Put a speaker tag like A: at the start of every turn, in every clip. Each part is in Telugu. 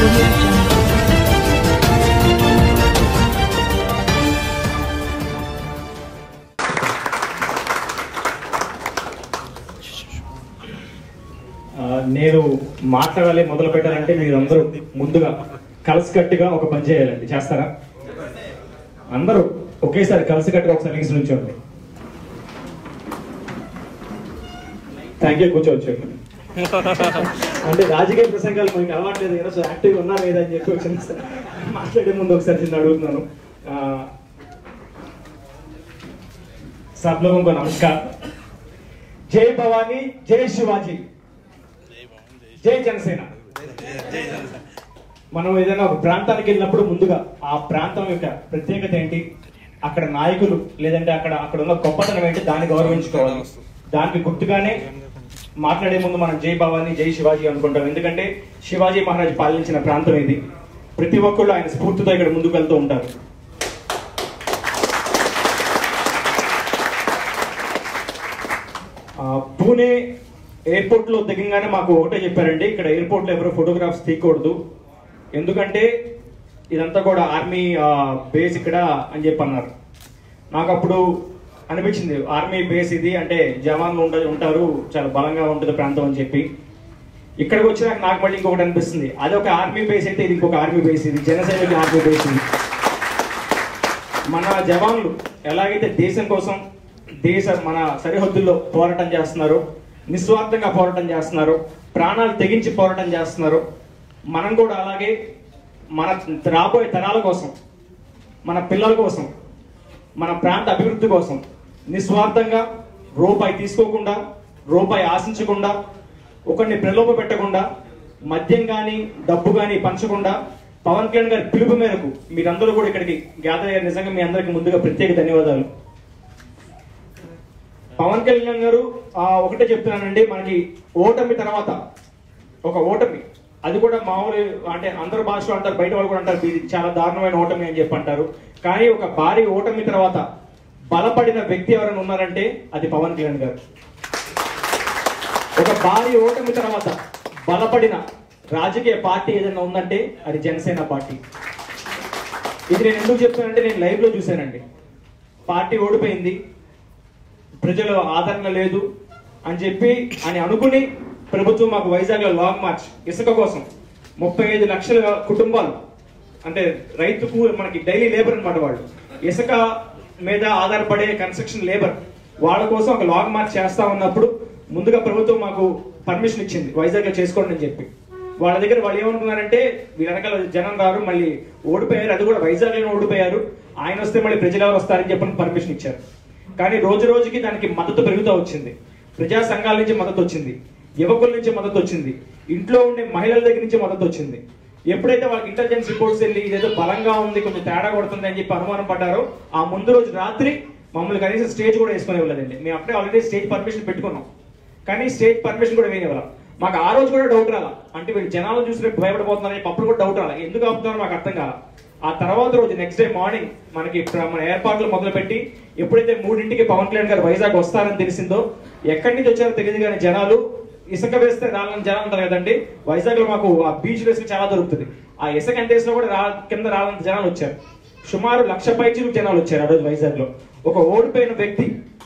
A: audio jungle.
B: ఆ, నేను మాట్లాడాలి మొదలు పెట్టాలంటే మీరందరూ ముందుగా కలిసికట్టుగా ఒక పని చేయాలండి చేస్తారా అందరూ ఒకేసారి కలిసికట్టుగా ఒకసారి లీస్ నుంచోండి థ్యాంక్ యూ కూర్చోవచ్చు అంటే రాజకీయ ప్రసంగాలు మనకి అలవాట్లేదు కదా సో యాక్టివ్గా ఉన్నా లేదా అని చెప్పి వచ్చిన మాట్లాడే ముందు ఒకసారి చిన్న అడుగుతున్నాను ఆ, सब लोगों को नमस्कार जय भवानी जय शिवाजी జై జనసేన మనం ఏదైనా ఒక ప్రాంతానికి వెళ్ళినప్పుడు ముందుగా ఆ ప్రాంతం యొక్క ప్రత్యేకత ఏంటి అక్కడ నాయకులు లేదంటే అక్కడ అక్కడ ఉన్న గొప్పతనం ఏంటి దాన్ని గౌరవించుకోవాలి దానికి గుర్తుగానే మాట్లాడే ముందు మనం జై భవాని జై శివాజీ అనుకుంటాం ఎందుకంటే శివాజీ మహారాజ్ పాలించిన ప్రాంతం ఇది ప్రతి ఒక్కళ్ళు ఆయన స్ఫూర్తితో ఇక్కడ ముందుకు వెళ్తూ ఉంటారు ఆ, పూణే ఎయిర్పోర్ట్ లో దిగంగానే మాకు ఒకటే చెప్పారండి ఇక్కడ ఎయిర్పోర్ట్ లో ఎవరు ఫోటోగ్రాఫ్స్ తీయకూడదు ఎందుకంటే ఇదంతా కూడా ఆర్మీ బేస్ ఇక్కడ అని చెప్పి అన్నారు నాకు అప్పుడు అనిపించింది ఆర్మీ బేస్ ఇది అంటే జవాన్లు ఉండ ఉంటారు చాలా బలంగా ఉంటుంది ప్రాంతం అని చెప్పి ఇక్కడికి వచ్చినాక నాకు మళ్ళీ ఇంకొకటి అనిపిస్తుంది అది ఒక ఆర్మీ బేస్ అయితే ఇది ఇంకొక ఆర్మీ బేస్ ఇది జనసైనిక ఆర్మీ బేస్ ఇది మన జవాన్లు ఎలాగైతే దేశం కోసం దేశ మన సరిహద్దుల్లో పోరాటం చేస్తున్నారు నిస్వార్థంగా పోరాటం చేస్తున్నారు ప్రాణాలు తెగించి పోరాటం చేస్తున్నారు మనం కూడా అలాగే మన రాబోయే తరాల కోసం మన పిల్లల కోసం మన ప్రాంత అభివృద్ధి కోసం నిస్వార్థంగా రూపాయి తీసుకోకుండా రూపాయి ఆశించకుండా ఒకరిని ప్రలోభ పెట్టకుండా మద్యం కానీ డబ్బు కానీ పంచకుండా పవన్ కళ్యాణ్ గారి పిలుపు మేరకు మీరందరూ కూడా ఇక్కడికి గ్యాదర్ అయ్యారు నిజంగా మీ అందరికి ముందుగా ప్రత్యేక ధన్యవాదాలు పవన్ కళ్యాణ్ గారు ఆ, ఒకటే చెప్తున్నానండి మనకి ఓటమి తర్వాత ఒక ఓటమి అది కూడా మామూలు అంటే అందరు భాషలో అంటారు బయట వాళ్ళు కూడా అంటారు ఇది చాలా దారుణమైన ఓటమి అని చెప్పి అంటారు కానీ ఒక భారీ ఓటమి తర్వాత బలపడిన వ్యక్తి ఎవరైనా ఉన్నారంటే అది పవన్ కళ్యాణ్ గారు ఒక భారీ ఓటమి తర్వాత బలపడిన రాజకీయ పార్టీ ఏదైనా ఉందంటే అది జనసేన పార్టీ ఇది నేను ఎందుకు చెప్తానంటే నేను లైవ్ లో చూశానండి పార్టీ ఓడిపోయింది ప్రజల ఆదరణ లేదు అని చెప్పి అని అనుకుని ప్రభుత్వం మాకు వైజాగ్ లో లాంగ్ మార్చ్ ఇసుక కోసం ముప్పై ఐదు లక్షల కుటుంబాలు అంటే రైతుకు మనకి డైలీ లేబర్ అన్నమాట వాళ్ళు ఇసుక మీద ఆధారపడే కన్స్ట్రక్షన్ లేబర్ వాళ్ళ కోసం ఒక లాంగ్ మార్చ్ చేస్తా ఉన్నప్పుడు ముందుగా ప్రభుత్వం మాకు పర్మిషన్ ఇచ్చింది వైజాగ్ లో చేసుకోండి అని చెప్పి వాళ్ళ దగ్గర వాళ్ళు ఏమనుకున్నారంటే వీళ్ళ వెనకాల జనం రారు మళ్ళీ ఓడిపోయారు అది కూడా వైజాగ్ లోనే ఓడిపోయారు ఆయన వస్తే మళ్ళీ ప్రజలు ఎవరు వస్తారని చెప్పి పర్మిషన్ ఇచ్చారు కానీ రోజు రోజుకి దానికి మద్దతు పెరుగుతూ వచ్చింది ప్రజా సంఘాల నుంచి మద్దతు వచ్చింది యువకుల నుంచి మద్దతు వచ్చింది ఇంట్లో ఉండే మహిళల దగ్గర నుంచి మద్దతు వచ్చింది ఎప్పుడైతే వాళ్ళకి ఇంటెలిజెన్స్ రిపోర్ట్స్ వెళ్ళి ఇదేదో బలంగా ఉంది కొంచెం తేడా కొడుతుంది అని చెప్పి అనుమానం పడ్డారో ఆ ముందు రోజు రాత్రి మమ్మల్ని కనీసం స్టేజ్ కూడా వేసుకునే ఇవ్వలేదండి మేము అప్పుడే ఆల్రెడీ స్టేజ్ పర్మిషన్ పెట్టుకున్నాం కానీ స్టేజ్ పర్మిషన్ కూడా వేయనివ్వాల మాకు ఆ రోజు కూడా డౌట్ రాలా అంటే వీళ్ళు జనాలు చూసి భయపడిపోతున్నారని చెప్పి అప్పుడు కూడా డౌట్ రాలా ఎందుకు ఆపుతున్నారో మాకు అర్థం కాల ఆ తర్వాత రోజు నెక్స్ట్ డే మార్నింగ్ మనకి ప్ర- మన ఏర్పాట్లు మొదలుపెట్టి ఎప్పుడైతే మూడింటికి పవన్ కళ్యాణ్ గారు వైజాగ్ వస్తారని తెలిసిందో ఎక్కడి నుంచి వచ్చారో తెలియదు కానీ జనాలు ఇసుక వేస్తే రాలని జనాలు అంటారు కదండి వైజాగ్ లో మాకు ఆ బీచ్ వేసి చాలా దొరుకుతుంది ఆ ఇసుక ఎంత వేసినా కూడా రా కింద రాలని జనాలు వచ్చారు సుమారు లక్ష పైచీలు జనాలు వచ్చారు ఆ రోజు వైజాగ్ లో ఒక ఓడిపోయిన వ్యక్తి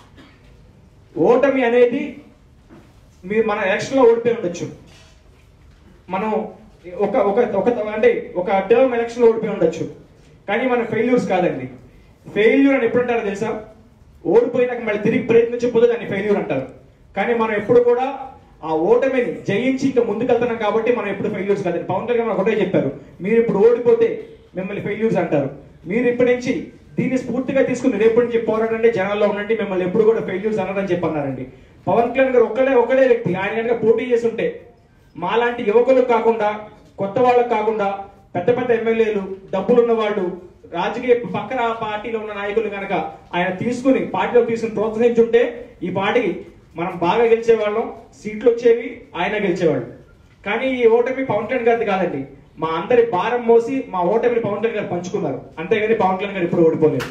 B: ఓటమి అనేది మీరు మన ఎలక్షన్ లో ఓడిపోయి ఉండొచ్చు మనం ఒక ఒక ఒక అంటే ఒక టర్మ్ ఎలక్షన్ లో ఓడిపోయి ఉండొచ్చు కానీ మన ఫెయిల్యూర్స్ కాదండి ఫెయిల్యూర్ అని ఎప్పుడు అంటారో తెలుసా ఓడిపోయినాక మళ్ళీ తిరిగి ప్రయత్నించకపోతే దాన్ని ఫెయిల్యూర్ అంటారు కానీ మనం ఎప్పుడు కూడా ఆ ఓటమిని జయించి ఇంకా ముందుకెళ్తున్నాం కాబట్టి మనం ఎప్పుడు ఫెయిల్యూర్స్ కాదండి పవన్ కళ్యాణ్ గారు ఒకటే చెప్పారు మీరు ఇప్పుడు ఓడిపోతే మిమ్మల్ని ఫెయిల్యూర్స్ అంటారు మీరు ఇప్పటి నుంచి దీన్ని స్ఫూర్తిగా తీసుకుని రేపటి నుంచి పోరాడండి జనాల్లో ఉండండి మిమ్మల్ని ఎప్పుడు కూడా ఫెయిల్యూర్స్ అనరని చెప్పి అన్నారండి పవన్ కళ్యాణ్ గారు ఒక్కడే ఒక్కడే వ్యక్తి ఆయన కనుక పోటీ చేసి ఉంటే మాలాంటి యువకులకు కాకుండా కొత్త వాళ్ళకు కాకుండా పెద్ద పెద్ద ఎమ్మెల్యేలు డబ్బులున్న వాళ్ళు రాజకీయ పక్కన పార్టీలో ఉన్న నాయకులు కనుక ఆయన తీసుకుని పార్టీలో తీసుకుని ప్రోత్సహించుంటే ఈ పార్టీకి మనం బాగా గెలిచేవాళ్ళం సీట్లు వచ్చేవి ఆయన గెలిచేవాళ్ళు కానీ ఈ ఓటమి పవన్ కళ్యాణ్ గారిది కాదండి మా అందరి భారం మోసి మా ఓటమిని పవన్ కళ్యాణ్ గారు పంచుకున్నారు అంతేగాని పవన్ కళ్యాణ్ గారు ఇప్పుడు ఓడిపోలేదు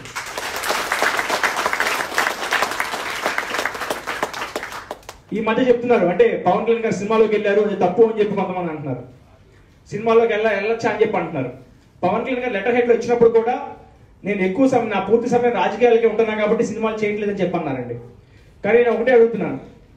B: ఈ మధ్య చెప్తున్నారు అంటే పవన్ కళ్యాణ్ గారు సినిమాలోకి వెళ్ళారు అది తప్పు అని చెప్పి కొంతమంది అంటున్నారు సినిమాల్లోకి వెళ్ళ వెళ్ళొచ్చా అని చెప్పి అంటున్నారు పవన్ కళ్యాణ్ గారు లెటర్ హెడ్ వచ్చినప్పుడు కూడా నేను ఎక్కువ సమయం నా పూర్తి సమయం రాజకీయాలకి ఉంటున్నాను కాబట్టి సినిమాలు చేయట్లేదని చెప్పి అన్నారండి కానీ నేను ఒకటే అడుగుతున్నాను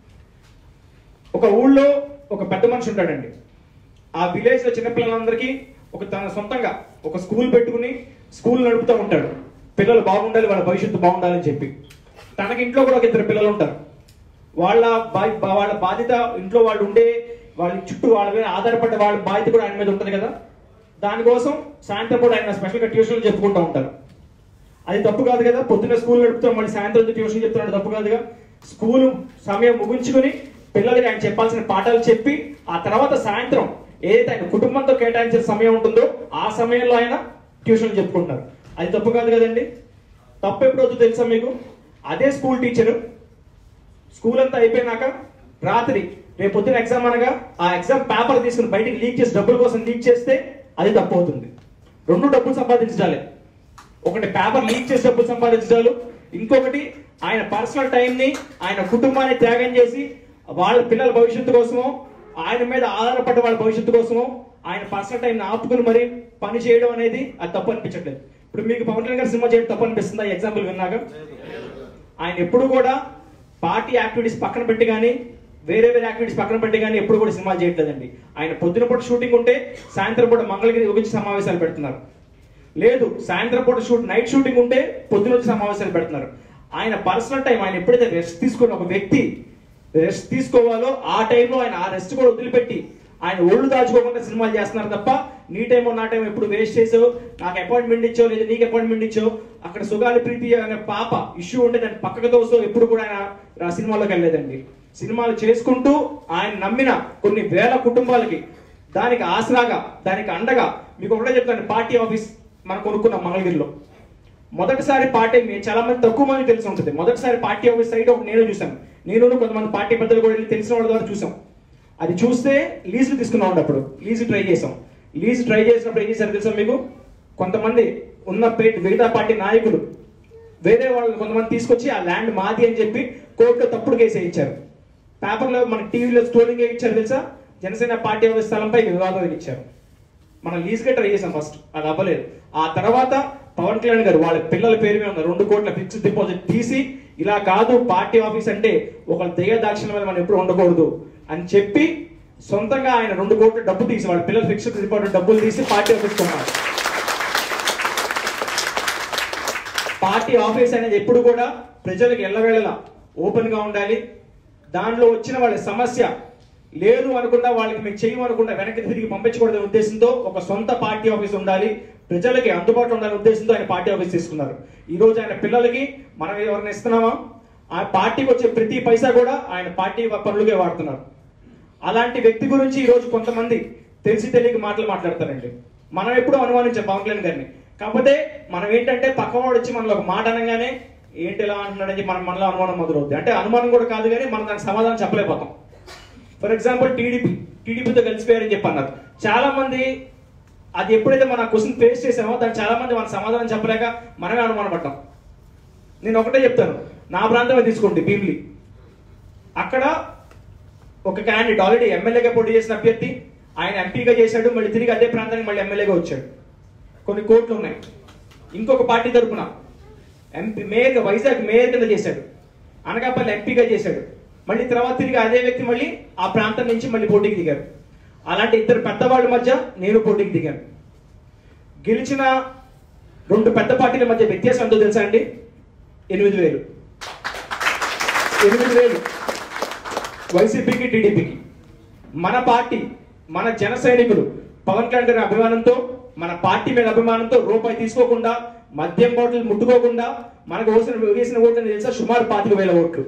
B: ఒక ఊళ్ళో ఒక పెద్ద మనిషి ఉంటాడండి ఆ విలేజ్ లో చిన్నపిల్లలందరికీ ఒక తన సొంతంగా ఒక స్కూల్ పెట్టుకుని స్కూల్ నడుపుతూ ఉంటాడు పిల్లలు బాగుండాలి వాళ్ళ భవిష్యత్తు బాగుండాలని చెప్పి తనకి ఇంట్లో కూడా ఒక ఇద్దరు పిల్లలు ఉంటారు వాళ్ళ బా- బా- వాళ్ళ బాధ్యత ఇంట్లో వాళ్ళు ఉండే వాళ్ళ చుట్టూ వాళ్ళ మీద ఆధారపడ్డ వాళ్ళ బాధ్యత కూడా ఆయన మీద ఉంటుంది కదా దానికోసం సాయంత్రం పూట ఆయన స్పెషల్గా ట్యూషన్లు చెప్పుకుంటూ ఉంటారు అది తప్పు కాదు కదా పొద్దున్న స్కూల్ నడుపుతాం మళ్ళీ సాయంత్రం వచ్చి ట్యూషన్ చెప్తున్నాడు తప్పు కాదుగా స్కూల్ సమయం ముగించుకుని పిల్లలకి ఆయన చెప్పాల్సిన పాఠాలు చెప్పి ఆ తర్వాత సాయంత్రం ఏదైతే ఆయన కుటుంబంతో కేటాయించిన సమయం ఉంటుందో ఆ సమయంలో ఆయన ట్యూషన్ చెప్పుకుంటారు అది తప్పు కాదు కదండి తప్పు ఎప్పుడు అవుతుందో తెలుసా మీకు అదే స్కూల్ టీచరు స్కూల్ అంతా అయిపోయినాక రాత్రి రేపు పొద్దున ఎగ్జామ్ అనగా ఆ ఎగ్జామ్ పేపర్ తీసుకుని బయటికి లీక్ చేసి డబ్బుల కోసం లీక్ చేస్తే అది తప్పు అవుతుంది రెండు డబ్బులు సంపాదించాలి ఒకటి పేపర్ లీక్ చేసి డబ్బులు సంపాదించాలు ఇంకొకటి ఆయన పర్సనల్ టైంని ఆయన కుటుంబాన్ని త్యాగం చేసి వాళ్ళ పిల్లల భవిష్యత్తు కోసమో ఆయన మీద ఆధారపడ్డ వాళ్ళ భవిష్యత్తు కోసమో ఆయన పర్సనల్ టైం ఆపుకుని మరి పని చేయడం అనేది అది తప్పు అనిపించట్లేదు ఇప్పుడు మీకు పవన్ కళ్యాణ్ గారు సినిమా చేయడం తప్పు అనిపిస్తుందా ఎగ్జాంపుల్ విన్నాక ఆయన ఎప్పుడు కూడా పార్టీ యాక్టివిటీస్ పక్కన పెట్టి కానీ వేరే వేరే యాక్టివిటీస్ పక్కన పెట్టి కానీ ఎప్పుడు కూడా సినిమాలు చేయట్లేదండి ఆయన పొద్దున పూట షూటింగ్ ఉంటే సాయంత్రం పూట మంగళగిరి గురించి సమావేశాలు పెడుతున్నారు లేదు సాయంత్రం పూట షూట్ నైట్ షూటింగ్ ఉంటే పొద్దున వచ్చి సమావేశాలు పెడుతున్నారు ఆయన పర్సనల్ టైం ఆయన ఎప్పుడైతే రెస్ట్ తీసుకుని ఒక వ్యక్తి రెస్ట్ తీసుకోవాలో ఆ టైంలో ఆయన ఆ రెస్ట్ కూడా వదిలిపెట్టి ఆయన ఒళ్ళు దాచుకోకుండా సినిమాలు చేస్తున్నారు తప్ప నీ టైం నా టైం ఎప్పుడు వేస్ట్ చేసావు నాకు అపాయింట్మెంట్ ఇచ్చావు లేదా నీకు అపాయింట్మెంట్ ఇచ్చావు అక్కడ సుగాలి ప్రీతి అనే పాప ఇష్యూ ఉంటే దాన్ని పక్కకు తోసో ఎప్పుడు కూడా ఆయన ఆ సినిమాలోకి వెళ్ళలేదండి సినిమాలు చేసుకుంటూ ఆయన నమ్మిన కొన్ని వేల కుటుంబాలకి దానికి ఆసరాగా దానికి అండగా మీకు ఒకటే చెప్తాను పార్టీ ఆఫీస్ మనం కొనుక్కున్నాం మంగళగిరిలో మొదటిసారి పార్టీ మీ చాలా మంది తక్కువ మంది తెలిసి ఉంటుంది మొదటిసారి పార్టీ ఆఫీస్ సైట్ ఒకటి నేను చూసాను నేను కొంతమంది పార్టీ పెద్దలు కూడా వెళ్ళి తెలిసిన వాళ్ళ ద్వారా చూసాం అది చూస్తే లీజు తీసుకున్నాం ఉండే అప్పుడు లీజు ట్రై చేసాం లీజు ట్రై చేసినప్పుడు ఏం చేశారు తెలుసా మీకు కొంతమంది ఉన్న పే- మిగతా పార్టీ నాయకులు వేరే వాళ్ళు కొంతమంది తీసుకొచ్చి ఆ ల్యాండ్ మాది అని చెప్పి కోర్టులో తప్పుడు కేసు వేయించారు పేపర్లో మన టీవీలో స్టోరింగ్ ఇచ్చారు తెలుసా జనసేన పార్టీ ఆఫీస్ స్థలంపై వివాదం ఇచ్చారు మనం లీజ్గా ట్రై చేసాం ఫస్ట్ అది అవ్వలేదు ఆ తర్వాత పవన్ కళ్యాణ్ గారు వాళ్ళ పిల్లల పేరు మీద ఉన్న రెండు కోట్ల ఫిక్స్డ్ డిపాజిట్ తీసి ఇలా కాదు పార్టీ ఆఫీస్ అంటే ఒక దయ దాక్షిణ మీద మనం ఎప్పుడు ఉండకూడదు అని చెప్పి సొంతంగా ఆయన రెండు కోట్ల డబ్బు తీసి వాళ్ళ పిల్లల ఫిక్స్డ్ డిపాజిట్ డబ్బులు తీసి పార్టీ ఆఫీస్ కొన్నారు పార్టీ ఆఫీస్ అనేది ఎప్పుడు కూడా ప్రజలకు ఎల్లవేళలా ఓపెన్ గా ఉండాలి దానిలో వచ్చిన వాళ్ళ సమస్య లేదు అనుకున్నా వాళ్ళకి మేము చేయమనుకున్నా వెనక్కి తిరిగి పంపించకూడదనే ఉద్దేశంతో ఒక సొంత పార్టీ ఆఫీస్ ఉండాలి ప్రజలకి అందుబాటులో ఉండాలనే ఉద్దేశంతో ఆయన పార్టీ ఆఫీస్ తీసుకున్నారు ఈ రోజు ఆయన పిల్లలకి మనం ఎవరిని ఇస్తున్నామా ఆ పార్టీకి వచ్చే ప్రతి పైసా కూడా ఆయన పార్టీ పనులుగా వాడుతున్నారు అలాంటి వ్యక్తి గురించి ఈ రోజు కొంతమంది తెలిసి తెలియక మాటలు మాట్లాడతారండి మనం ఎప్పుడు అనుమానించాం పవన్ కళ్యాణ్ గారిని కాకపోతే మనం ఏంటంటే పక్కవాడు వచ్చి మనలో ఒక మాట అనగానే ఏంటి ఇలా అంటున్నాడని చెప్పి మనం మనలో అనుమానం మొదలవుద్ది అంటే అనుమానం కూడా కాదు కానీ మనం దానికి సమాధానం చెప్పలేకపోతాం ఫర్ ఎగ్జాంపుల్ టీడీపీ టీడీపీతో కలిసిపోయారని చెప్పి అన్నారు చాలా మంది అది ఎప్పుడైతే మన క్వశ్చన్ ఫేస్ చేసామో దానికి చాలా మంది మన సమాధానం చెప్పలేక మనమే అనుమానపడ్డాం నేను ఒకటే చెప్తాను నా ప్రాంతమే తీసుకోండి భీమిలి అక్కడ ఒక క్యాండిడేట్ ఆల్రెడీ ఎమ్మెల్యేగా పోటీ చేసిన అభ్యర్థి ఆయన ఎంపీగా చేశాడు మళ్ళీ తిరిగి అదే ప్రాంతానికి మళ్ళీ ఎమ్మెల్యేగా వచ్చాడు కొన్ని కోట్లు ఉన్నాయి ఇంకొక పార్టీ తరపున ఎంపీ మేయర్ వైజాగ్ మేయర్ కింద చేశాడు అనకాపల్లి ఎంపీగా చేశాడు మళ్ళీ తర్వాత తిరిగి అదే వ్యక్తి మళ్ళీ ఆ ప్రాంతం నుంచి మళ్ళీ పోటీకి దిగారు అలాంటి ఇద్దరు పెద్దవాళ్ళ మధ్య నేను పోటీకి దిగాను గెలిచిన రెండు పెద్ద పార్టీల మధ్య వ్యత్యాసం ఎంతో తెలుసా అండి ఎనిమిది వేలు ఎనిమిది వేలు వైసీపీకి టీడీపీకి మన పార్టీ మన జన సైనికులు పవన్ కళ్యాణ్ గారి అభిమానంతో మన పార్టీ మీద అభిమానంతో రూపాయి తీసుకోకుండా మద్యం బాటిల్ ముట్టుకోకుండా మనకు వేసిన వేసిన ఓట్లు తెలుసా సుమారు పాతిక వేల ఓట్లు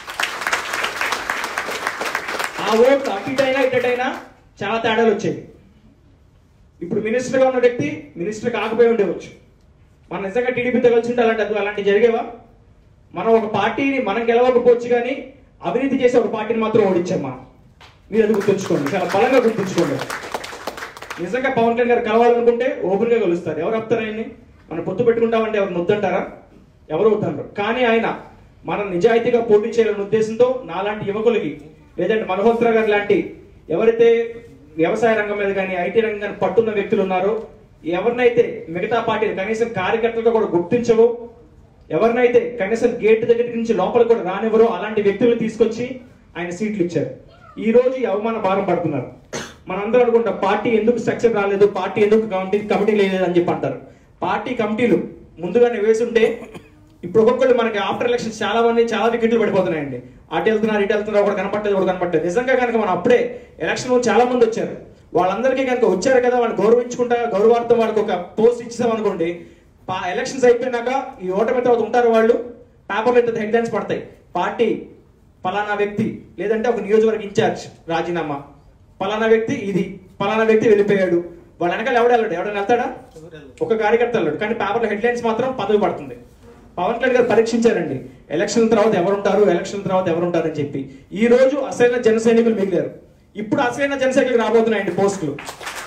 B: ఆ ఓట్లు అటు ఇటైనా ఇటైనా చాలా తేడాలు వచ్చాయి ఇప్పుడు మినిస్టర్ గా ఉన్న వ్యక్తి మినిస్టర్ కాకపోయి ఉండవచ్చు మన నిజంగా టీడీపీతో కలిసి ఉంటే అలాంటి అలాంటి జరిగేవా మనం ఒక పార్టీని మనం గెలవకపోవచ్చు కానీ అవినీతి చేసే ఒక పార్టీని మాత్రం ఓడించాం మనం మీరు అది గుర్తుంచుకోండి చాలా బలంగా గుర్తుంచుకోండి నిజంగా పవన్ కళ్యాణ్ గారు కలవాలనుకుంటే ఓపెన్ గా కలుస్తారు ఎవరు ఆపుతారు ఆయన్ని మనం పొత్తు పెట్టుకుంటామంటే ఎవరు వద్దంటారా ఎవరు వద్దంటారు కానీ ఆయన మనం నిజాయితీగా పోటీ చేయాలనే ఉద్దేశంతో నాలాంటి యువకులకి లేదంటే మల్హోత్రా గారు లాంటి ఎవరైతే వ్యవసాయ రంగం మీద కానీ ఐటీ రంగం కానీ పట్టున్న వ్యక్తులు ఉన్నారో ఎవరినైతే మిగతా పార్టీలు కనీసం కార్యకర్తలుగా కూడా గుర్తించవో ఎవరినైతే కనీసం గేట్ దగ్గర నుంచి లోపలికి కూడా రానివ్వరో అలాంటి వ్యక్తులు తీసుకొచ్చి ఆయన సీట్లు ఇచ్చారు ఈ రోజు ఈ అవమాన భారం పడుతున్నారు మనందరూ అనుకుంటాం పార్టీ ఎందుకు స్ట్రక్చర్ రాలేదు పార్టీ ఎందుకు కమిటీ కమిటీ లేదు అని చెప్పి అంటారు పార్టీ కమిటీలు ముందుగానే వేసుంటే ఇప్పుడు ఒక్కొక్కళ్ళు మనకి ఆఫ్టర్ ఎలక్షన్స్ చాలా మంది చాలా వికెట్లు పడిపోతున్నాయండి అటు వెళ్తున్నారు ఇటు వెళ్తున్నారు కూడా కనపట్టలేదు కూడా కనపట్టలేదు నిజంగా కనుక మనం అప్పుడే ఎలక్షన్ చాలా మంది వచ్చారు వాళ్ళందరికీ కనుక వచ్చారు కదా వాళ్ళని గౌరవించుకుంటా గౌరవార్థం వాళ్ళకి ఒక పోస్ట్ ఇచ్చాం అనుకోండి ఎలక్షన్స్ అయిపోయినాక ఈ ఓటమి తర్వాత ఉంటారు వాళ్ళు పేపర్లో ఇంత హెడ్లైన్స్ పడతాయి పార్టీ పలానా వ్యక్తి లేదంటే ఒక నియోజకవర్గ ఇన్ఛార్జ్ రాజీనామా పలానా వ్యక్తి ఇది పలానా వ్యక్తి వెళ్ళిపోయాడు వాళ్ళ వెనకాల ఎవడు వెళ్ళాడు ఎవడైనా వెళ్తాడా ఒక కార్యకర్త వెళ్ళాడు కానీ పేపర్లో హెడ్లైన్స్ మాత్రం పదవి పడుతుంది పవన్ కళ్యాణ్ గారు పరీక్షించారండి ఎలక్షన్ తర్వాత ఎవరుంటారు ఎలక్షన్ తర్వాత ఎవరుంటారు అని చెప్పి ఈ రోజు అసలైన జన సైనికులు మిగిలారు ఇప్పుడు అసలైన జన సైనికులు రాబోతున్నాయండి పోస్టులు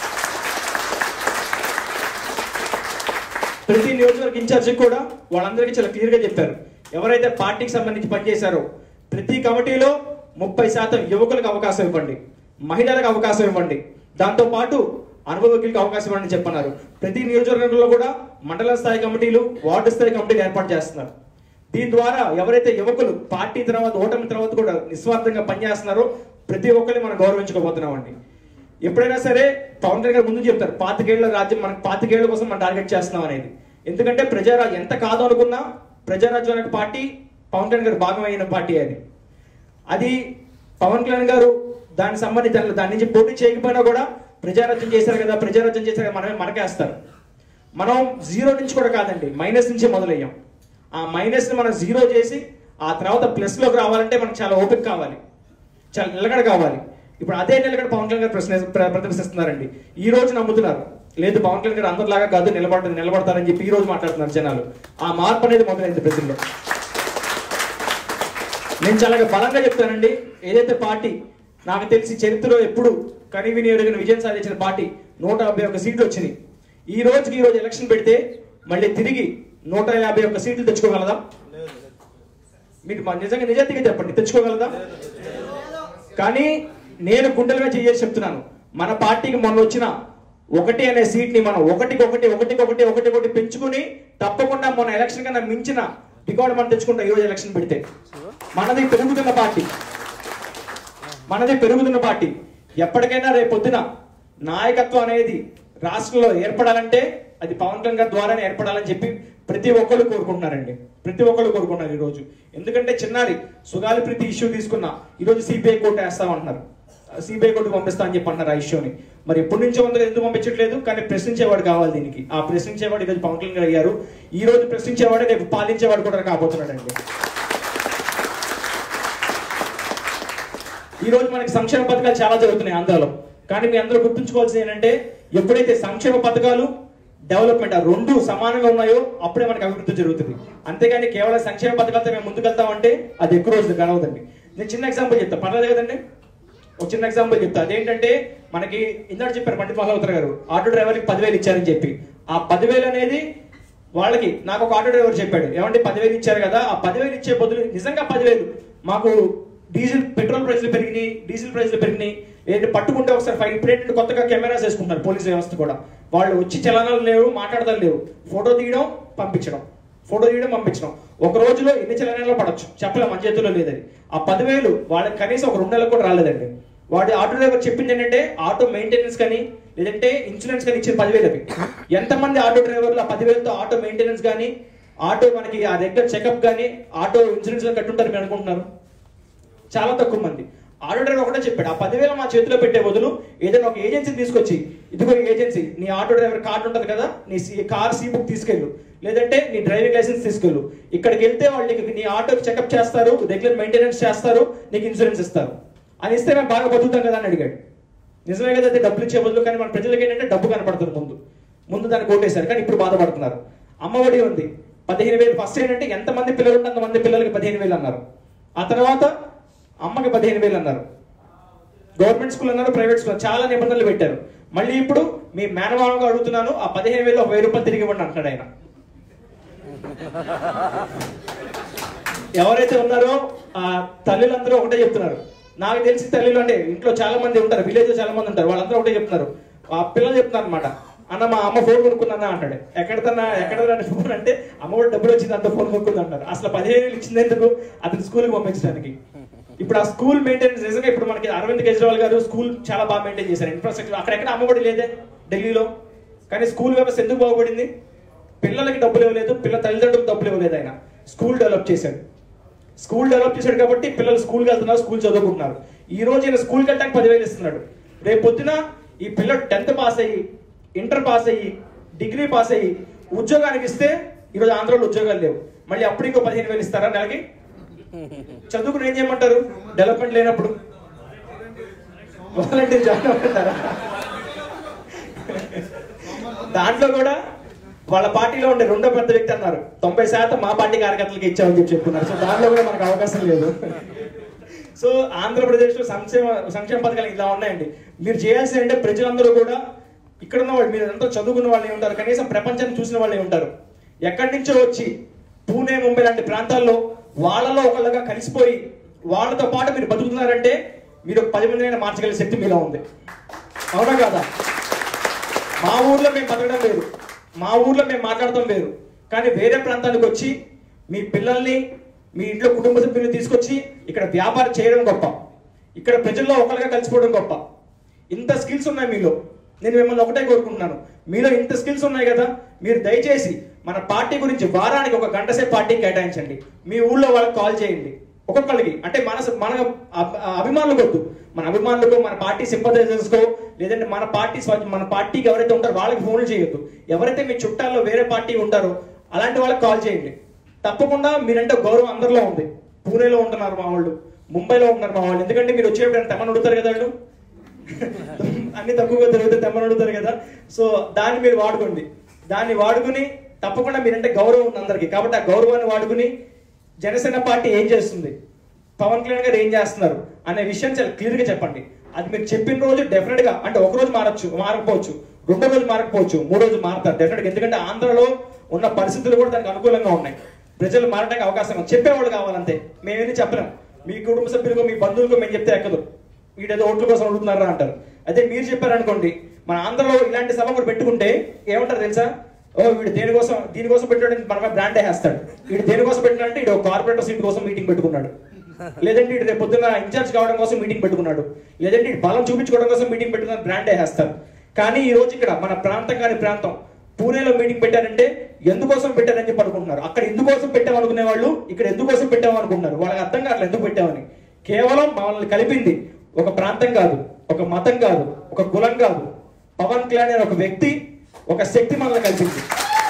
B: ప్రతి నియోజకవర్గ ఇన్ఛార్జి కూడా వాళ్ళందరికీ చాలా క్లియర్ గా చెప్పారు ఎవరైతే పార్టీకి సంబంధించి పనిచేశారో ప్రతి కమిటీలో ముప్పై శాతం యువకులకు అవకాశం ఇవ్వండి మహిళలకు అవకాశం ఇవ్వండి దాంతో పాటు అనుభవజ్ఞులకు అవకాశం ఇవ్వండి చెప్పన్నారు ప్రతి నియోజకవర్గంలో కూడా మండల స్థాయి కమిటీలు వార్డు స్థాయి కమిటీలు ఏర్పాటు చేస్తున్నారు దీని ద్వారా ఎవరైతే యువకులు పార్టీ తర్వాత ఓటమి తర్వాత కూడా నిస్వార్థంగా పనిచేస్తున్నారో ప్రతి ఒక్కరిని మనం గౌరవించుకోబోతున్నామండి ఎప్పుడైనా సరే పవన్ కళ్యాణ్ గారు ముందు చెప్తారు పాతికేళ్ల రాజ్యం మనకు పాతికేళ్ల కోసం మనం టార్గెట్ చేస్తున్నాం అనేది ఎందుకంటే ప్రజారాజ్యం ఎంత కాదు అనుకున్నా ప్రజారాజ్యం అనే పార్టీ పవన్ కళ్యాణ్ గారు భాగమైన పార్టీ అది అది పవన్ కళ్యాణ్ గారు దానికి సంబంధించి దాని నుంచి పోటీ చేయకపోయినా కూడా ప్రజారాజ్యం చేశారు కదా ప్రజారాజ్యం చేశారు కదా మనమే మనకేస్తారు మనం జీరో నుంచి కూడా కాదండి మైనస్ నుంచి మొదలయ్యాం ఆ మైనస్ ని మనం జీరో చేసి ఆ తర్వాత ప్లస్ లోకి రావాలంటే మనకు చాలా ఓపిక కావాలి చాలా నిలకడ కావాలి ఇప్పుడు అదే నిలకడ పవన్ కళ్యాణ్ గారు ప్రశ్న ప్ర- ప్రదర్శిస్తున్నారండి ఈ రోజు నమ్ముతున్నారు లేదు పవన్ కళ్యాణ్ గారు అందరిలాగా కాదు నిలబడ నిలబడతారని చెప్పి ఈ రోజు మాట్లాడుతున్నారు జనాలు ఆ మార్పు అనేది మొదలైంది ప్రజల్లో నేను చాలా బలంగా చెప్తానండి ఏదైతే పార్టీ నాకు తెలిసి చరిత్రలో ఎప్పుడు కనివిని ఎరుగిన విజయం సాధించిన పార్టీ నూట యాభై ఒక్క సీట్లు వచ్చినాయి ఈ రోజుకి ఈ రోజు ఎలక్షన్ పెడితే మళ్ళీ తిరిగి నూట యాభై ఒక్క సీట్లు తెచ్చుకోగలదా మీకు మా నిజంగా నిజాయితీగా చెప్పండి తెచ్చుకోగలదా కానీ నేను గుండెల మీద చేసి చెప్తున్నాను మన పార్టీకి మొన్న వచ్చిన ఒకటి అనే సీట్ ని మనం ఒకటికి ఒకటి ఒకటికి ఒకటి ఒకటి ఒకటి పెంచుకుని తప్పకుండా మొన్న ఎలక్షన్ కన్నా మించిన రికార్డు మనం తెచ్చుకుంటాం ఈ రోజు ఎలక్షన్ పెడితే మనది పెరుగుతున్న పార్టీ మనది పెరుగుతున్న పార్టీ ఎప్పటికైనా రేపు పొద్దున నాయకత్వం అనేది రాష్ట్రంలో ఏర్పడాలంటే అది పవన్ కళ్యాణ్ గారి ద్వారానే ఏర్పడాలని చెప్పి ప్రతి ఒక్కరు కోరుకుంటున్నారండి ప్రతి ఒక్కరు కోరుకున్నారు ఈ రోజు ఎందుకంటే చిన్నారి సుగాలి ప్రీతి ఇష్యూ తీసుకున్నా ఈ రోజు సిబిఐ కోర్టు వేస్తామంటున్నారు సిబిఐ కోర్టు పంపిస్తా అని చెప్పి అన్నారు ఆ ఇష్యూని మరి ఎప్పటి నుంచో ఉందో ఎందుకు పంపించట్లేదు కానీ ప్రశ్నించేవాడు కావాలి దీనికి ఆ ప్రశ్నించేవాడు ఈరోజు పవన్ కళ్యాణ్ గారు అయ్యారు ఈ రోజు ప్రశ్నించేవాడే రేపు పాలించేవాడు కూడా కాబోతున్నాడండి ఈ రోజు మనకి సంక్షేమ పథకాలు చాలా జరుగుతున్నాయి ఆంధ్రాలో కానీ మీ అందరూ గుర్తుంచుకోవాల్సింది ఏంటంటే ఎప్పుడైతే సంక్షేమ పథకాలు డెవలప్మెంట్ ఆ రెండు సమానంగా ఉన్నాయో అప్పుడే మనకి అభివృద్ధి జరుగుతుంది అంతేగాని కేవలం సంక్షేమ పథకాలతో మేము ముందుకెళ్తామంటే అది ఎక్కువ రోజులు గడవదండి నేను చిన్న ఎగ్జాంపుల్ చెప్తా పర్లేదు కదండి ఒక చిన్న ఎగ్జాంపుల్ చెప్తా అదేంటంటే మనకి ఇందాక చెప్పారు పండిత్ మల్హోత్ర గారు ఆటో డ్రైవర్కి పదివేలు ఇచ్చారని చెప్పి ఆ పదివేలు అనేది వాళ్ళకి నాకు ఒక ఆటో డ్రైవర్ చెప్పాడు ఏమంటే పదివేలు ఇచ్చారు కదా ఆ పదివేలు ఇచ్చే బదులు నిజంగా పదివేలు మాకు డీజిల్ పెట్రోల్ ప్రైస్లు పెరిగినాయి డీజిల్ ప్రైస్లు పెరిగినాయి ఏంటి పట్టుకుంటే ఒకసారి ఫైన్ ఇప్పుడు ఏంటంటే కొత్తగా కెమెరాస్ వేసుకుంటున్నారు పోలీస్ వ్యవస్థ కూడా వాళ్ళు వచ్చి చలనాలు లేవు మాట్లాడదాలు లేవు ఫోటో తీయడం పంపించడం ఫోటో తీయడం పంపించడం ఒక రోజులో ఎన్ని చలనాలు పడొచ్చు చెప్పలేం మన చేతుల్లో లేదని ఆ పదివేలు వాళ్ళకి కనీసం ఒక రెండు నెలలకు కూడా రాలేదండి వాడి ఆటో డ్రైవర్ చెప్పింది ఏంటంటే ఆటో మెయింటెనెన్స్ కానీ లేదంటే ఇన్సూరెన్స్ కానీ ఇచ్చిన పదివేలు అవి ఎంతమంది ఆటో డ్రైవర్లు ఆ పదివేలతో ఆటో మెయింటెనెన్స్ కానీ ఆటో మనకి ఆ రెగ్యులర్ చెకప్ కానీ ఆటో ఇన్సూరెన్స్ కానీ కట్టుంటారు మీరు అనుకుంటున్నారు చాలా తక్కువ మంది ఆటో డ్రైవర్ ఒకటే చెప్పాడు ఆ పదివేల మా చేతిలో పెట్టే బదులు ఏదైనా ఒక ఏజెన్సీ తీసుకొచ్చి ఇదిగో ఈ ఏజెన్సీ నీ ఆటో డ్రైవర్ కార్డు ఉంటుంది కదా నీ సి- కార్ సీ బుక్ తీసుకెళ్ళు లేదంటే నీ డ్రైవింగ్ లైసెన్స్ తీసుకెళ్ళు ఇక్కడికి వెళ్తే వాళ్ళు నీకు నీ ఆటోకి చెకప్ చేస్తారు రెగ్యులర్ మెయింటెనెన్స్ చేస్తారు నీకు ఇన్సూరెన్స్ ఇస్తారు అని ఇస్తే మేము బాగా బతుకుతాం కదా అని అడిగాడు నిజమే కదా అయితే డబ్బులు ఇచ్చే బదులు కానీ మన ప్రజలకి ఏంటంటే డబ్బు కనపడుతుంది ముందు ముందు దాన్ని కొట్టేశారు కానీ ఇప్పుడు బాధపడుతున్నారు అమ్మఒడి ఉంది పదిహేను వేలు ఫస్ట్ ఏంటంటే ఎంతమంది పిల్లలు ఉంటే అంతమంది పిల్లలకి పదిహేను వేలు అన్నారు ఆ తర్వాత అమ్మకి పదిహేను వేలు అన్నారు గవర్నమెంట్ స్కూల్ అన్నారు ప్రైవేట్ స్కూల్ చాలా నిబంధనలు పెట్టారు మళ్ళీ ఇప్పుడు మీ మేనమానంగా అడుగుతున్నాను ఆ పదిహేను వేలు ఒక వెయ్యి రూపాయలు తిరిగి ఇవ్వండి అంటున్నాడు ఆయన ఎవరైతే ఉన్నారో ఆ తల్లులందరూ ఒకటే చెప్తున్నారు నాకు తెలిసి తల్లిలో అంటే ఇంట్లో చాలా మంది ఉంటారు విలేజ్ చాలా మంది ఉంటారు వాళ్ళందరూ ఒకటే చెప్తున్నారు ఆ పిల్లలు చెప్తున్నారు అనమాట అన్న మా అమ్మ ఫోన్ కొనుక్కుందన్నా అంటాడు ఎక్కడదన్నా ఎక్కడ ఫోన్ అంటే అమ్మ కూడా డబ్బులు వచ్చింది అంత ఫోన్ కొనుక్కుంది అంటారు అసలు పదిహేను వేలు ఇచ్చింది ఎందుకు అతను స్కూల్కి పంపించడానికి ఇప్పుడు ఆ స్కూల్ మెయింటెనెన్స్ నిజంగా ఇప్పుడు మనకి అరవింద్ కేజ్రీవాల్ గారు స్కూల్ చాలా బాగా మెయింటైన్ చేశారు ఇన్ఫ్రాస్ట్రక్చర్ అక్కడెక్కడ అమ్మఒడి లేదే ఢిల్లీలో కానీ స్కూల్ వ్యవస్థ ఎందుకు బాగుపడింది పిల్లలకి డబ్బులు ఇవ్వలేదు పిల్లల తల్లిదండ్రులకు డబ్బులు ఇవ్వలేదు ఆయన స్కూల్ డెవలప్ చేశాడు స్కూల్ డెవలప్ చేశాడు కాబట్టి పిల్లలు స్కూల్కి వెళ్తున్నారు స్కూల్ చదువుకుంటున్నారు ఈ రోజు ఈయన స్కూల్కి వెళ్ళడానికి పదివేలు ఇస్తున్నాడు రేపు పొద్దున ఈ పిల్లడు టెన్త్ పాస్ అయ్యి ఇంటర్ పాస్ అయ్యి డిగ్రీ పాస్ అయ్యి ఉద్యోగానికి ఇస్తే ఈరోజు ఆంధ్రలో ఉద్యోగాలు లేవు మళ్ళీ అప్పుడు ఇంకో పదిహేను వేలు ఇస్తారా నెలకి చదువుకుని ఏం చేయమంటారు డెవలప్మెంట్ లేనప్పుడు వాలంటీర్ జాయిన్ అవ్వమంటారా దాంట్లో కూడా వాళ్ళ పార్టీలో ఉండే రెండో పెద్ద వ్యక్తి అన్నారు తొంభై శాతం మా పార్టీ కార్యకర్తలకు ఇచ్చామని చెప్పి చెప్పుకున్నారు సో దాంట్లో కూడా మనకు అవకాశం లేదు సో ఆంధ్రప్రదేశ్లో సంక్షేమ సంక్షేమ పథకాలు ఇలా ఉన్నాయండి మీరు చేయాల్సింది అంటే ప్రజలందరూ కూడా ఇక్కడ ఉన్న వాళ్ళు మీరు ఎంతో చదువుకున్న వాళ్ళే ఉంటారు కనీసం ప్రపంచాన్ని చూసిన వాళ్ళే ఉంటారు ఎక్కడి నుంచో వచ్చి పూణే ముంబై లాంటి ప్రాంతాల్లో వాళ్ళలో ఒకళ్ళగా కలిసిపోయి వాళ్ళతో పాటు మీరు బతుకుతున్నారంటే మీరు ఒక పది మందినైనా మార్చగలిగే శక్తి మీలో ఉంది అవునా కాదా మా ఊర్లో మేము బతకడం లేదు మా ఊర్లో మేము మాట్లాడటం లేదు కానీ వేరే ప్రాంతానికి వచ్చి మీ పిల్లల్ని మీ ఇంట్లో కుటుంబ సభ్యుల్ని తీసుకొచ్చి ఇక్కడ వ్యాపారం చేయడం గొప్ప ఇక్కడ ప్రజల్లో ఒకరిగా కలిసిపోవడం గొప్ప ఇంత స్కిల్స్ ఉన్నాయి మీలో నేను మిమ్మల్ని ఒకటే కోరుకుంటున్నాను మీలో ఇంత స్కిల్స్ ఉన్నాయి కదా మీరు దయచేసి మన పార్టీ గురించి వారానికి ఒక గంట సేపు పార్టీకి కేటాయించండి మీ ఊళ్ళో వాళ్ళకి కాల్ చేయండి ఒక్కొక్కరికి అంటే మన మన అభి- అభిమానులు వద్దు మన అభిమానులకు మన పార్టీ సింపథైజర్స్కో లేదంటే మన పార్టీ స్వ- మన పార్టీకి ఎవరైతే ఉంటారో వాళ్ళకి ఫోన్లు చేయొద్దు ఎవరైతే మీ చుట్టాల్లో వేరే పార్టీ ఉంటారో అలాంటి వాళ్ళకి కాల్ చేయండి తప్పకుండా మీరంటే గౌరవం అందరిలో ఉంది పూణేలో ఉంటున్నారు మా వాళ్ళు ముంబైలో ఉంటున్నారు మా వాళ్ళు ఎందుకంటే మీరు వచ్చేప్పుడు తెమ్మని అడుగుతారు కదా వాళ్ళు అన్ని తక్కువగా దొరికితే తెమ్మని అడుగుతారు కదా సో దాన్ని మీరు వాడుకోండి దాన్ని వాడుకుని తప్పకుండా మీరంటే గౌరవం ఉంది అందరికి కాబట్టి ఆ గౌరవాన్ని వాడుకుని జనసేన పార్టీ ఏం చేస్తుంది పవన్ కళ్యాణ్ గారు ఏం చేస్తున్నారు అనే విషయం చాలా క్లియర్ గా చెప్పండి అది మీరు చెప్పిన రోజు డెఫినెట్ గా అంటే ఒక రోజు మారచ్చు మారకపోవచ్చు రెండో రోజు మారకపోవచ్చు మూడో రోజు మారుతారు డెఫినెట్ గా ఎందుకంటే ఆంధ్రలో ఉన్న పరిస్థితులు కూడా దానికి అనుకూలంగా ఉన్నాయి ప్రజలు మారడానికి అవకాశం ఉంది. చెప్పేవాళ్ళు కావాలంతే మేమేమి చెప్పలేం మీ కుటుంబ సభ్యులకు మీ బంధువులకు మేము చెప్తే ఎక్కదు వీడేదో ఓట్ల కోసం అడుగుతున్నారా అంటారు అదే మీరు చెప్పారనుకోండి మన ఆంధ్రలో ఇలాంటి సభ కూడా పెట్టుకుంటే ఏమంటారు తెలుసా ఓ వీడు దేనికోసం దీనికోసం పెట్టాడు మనమే బ్రాండ్ వేస్తాడు వీడు దేనికోసం పెట్టినంటే వీడు కార్పొరేటర్ సీట్ కోసం మీటింగ్ పెట్టుకున్నాడు లేదంటే ఇటు రేపు పొద్దున్న ఇన్ఛార్జ్ కావడం కోసం మీటింగ్ పెట్టుకున్నాడు లేదంటే ఇటు బలం చూపించుకోవడం కోసం మీటింగ్ పెట్టుకున్న బ్రాండ్ వేస్తారు కానీ ఈ రోజు ఇక్కడ మన ప్రాంతం కాని ప్రాంతం పూణేలో మీటింగ్ పెట్టారంటే ఎందుకోసం పెట్టారని చెప్పి అనుకుంటున్నారు అక్కడ ఎందుకోసం పెట్టామనుకునే వాళ్ళు ఇక్కడ ఎందుకోసం పెట్టామనుకుంటున్నారు వాళ్ళకి అర్థం కావట్లేదు ఎందుకు పెట్టామని కేవలం మనల్ని కలిపింది ఒక ప్రాంతం కాదు ఒక మతం కాదు ఒక కులం కాదు పవన్ కళ్యాణ్ అనే ఒక వ్యక్తి ఒక శక్తి మనల్ని కలిపింది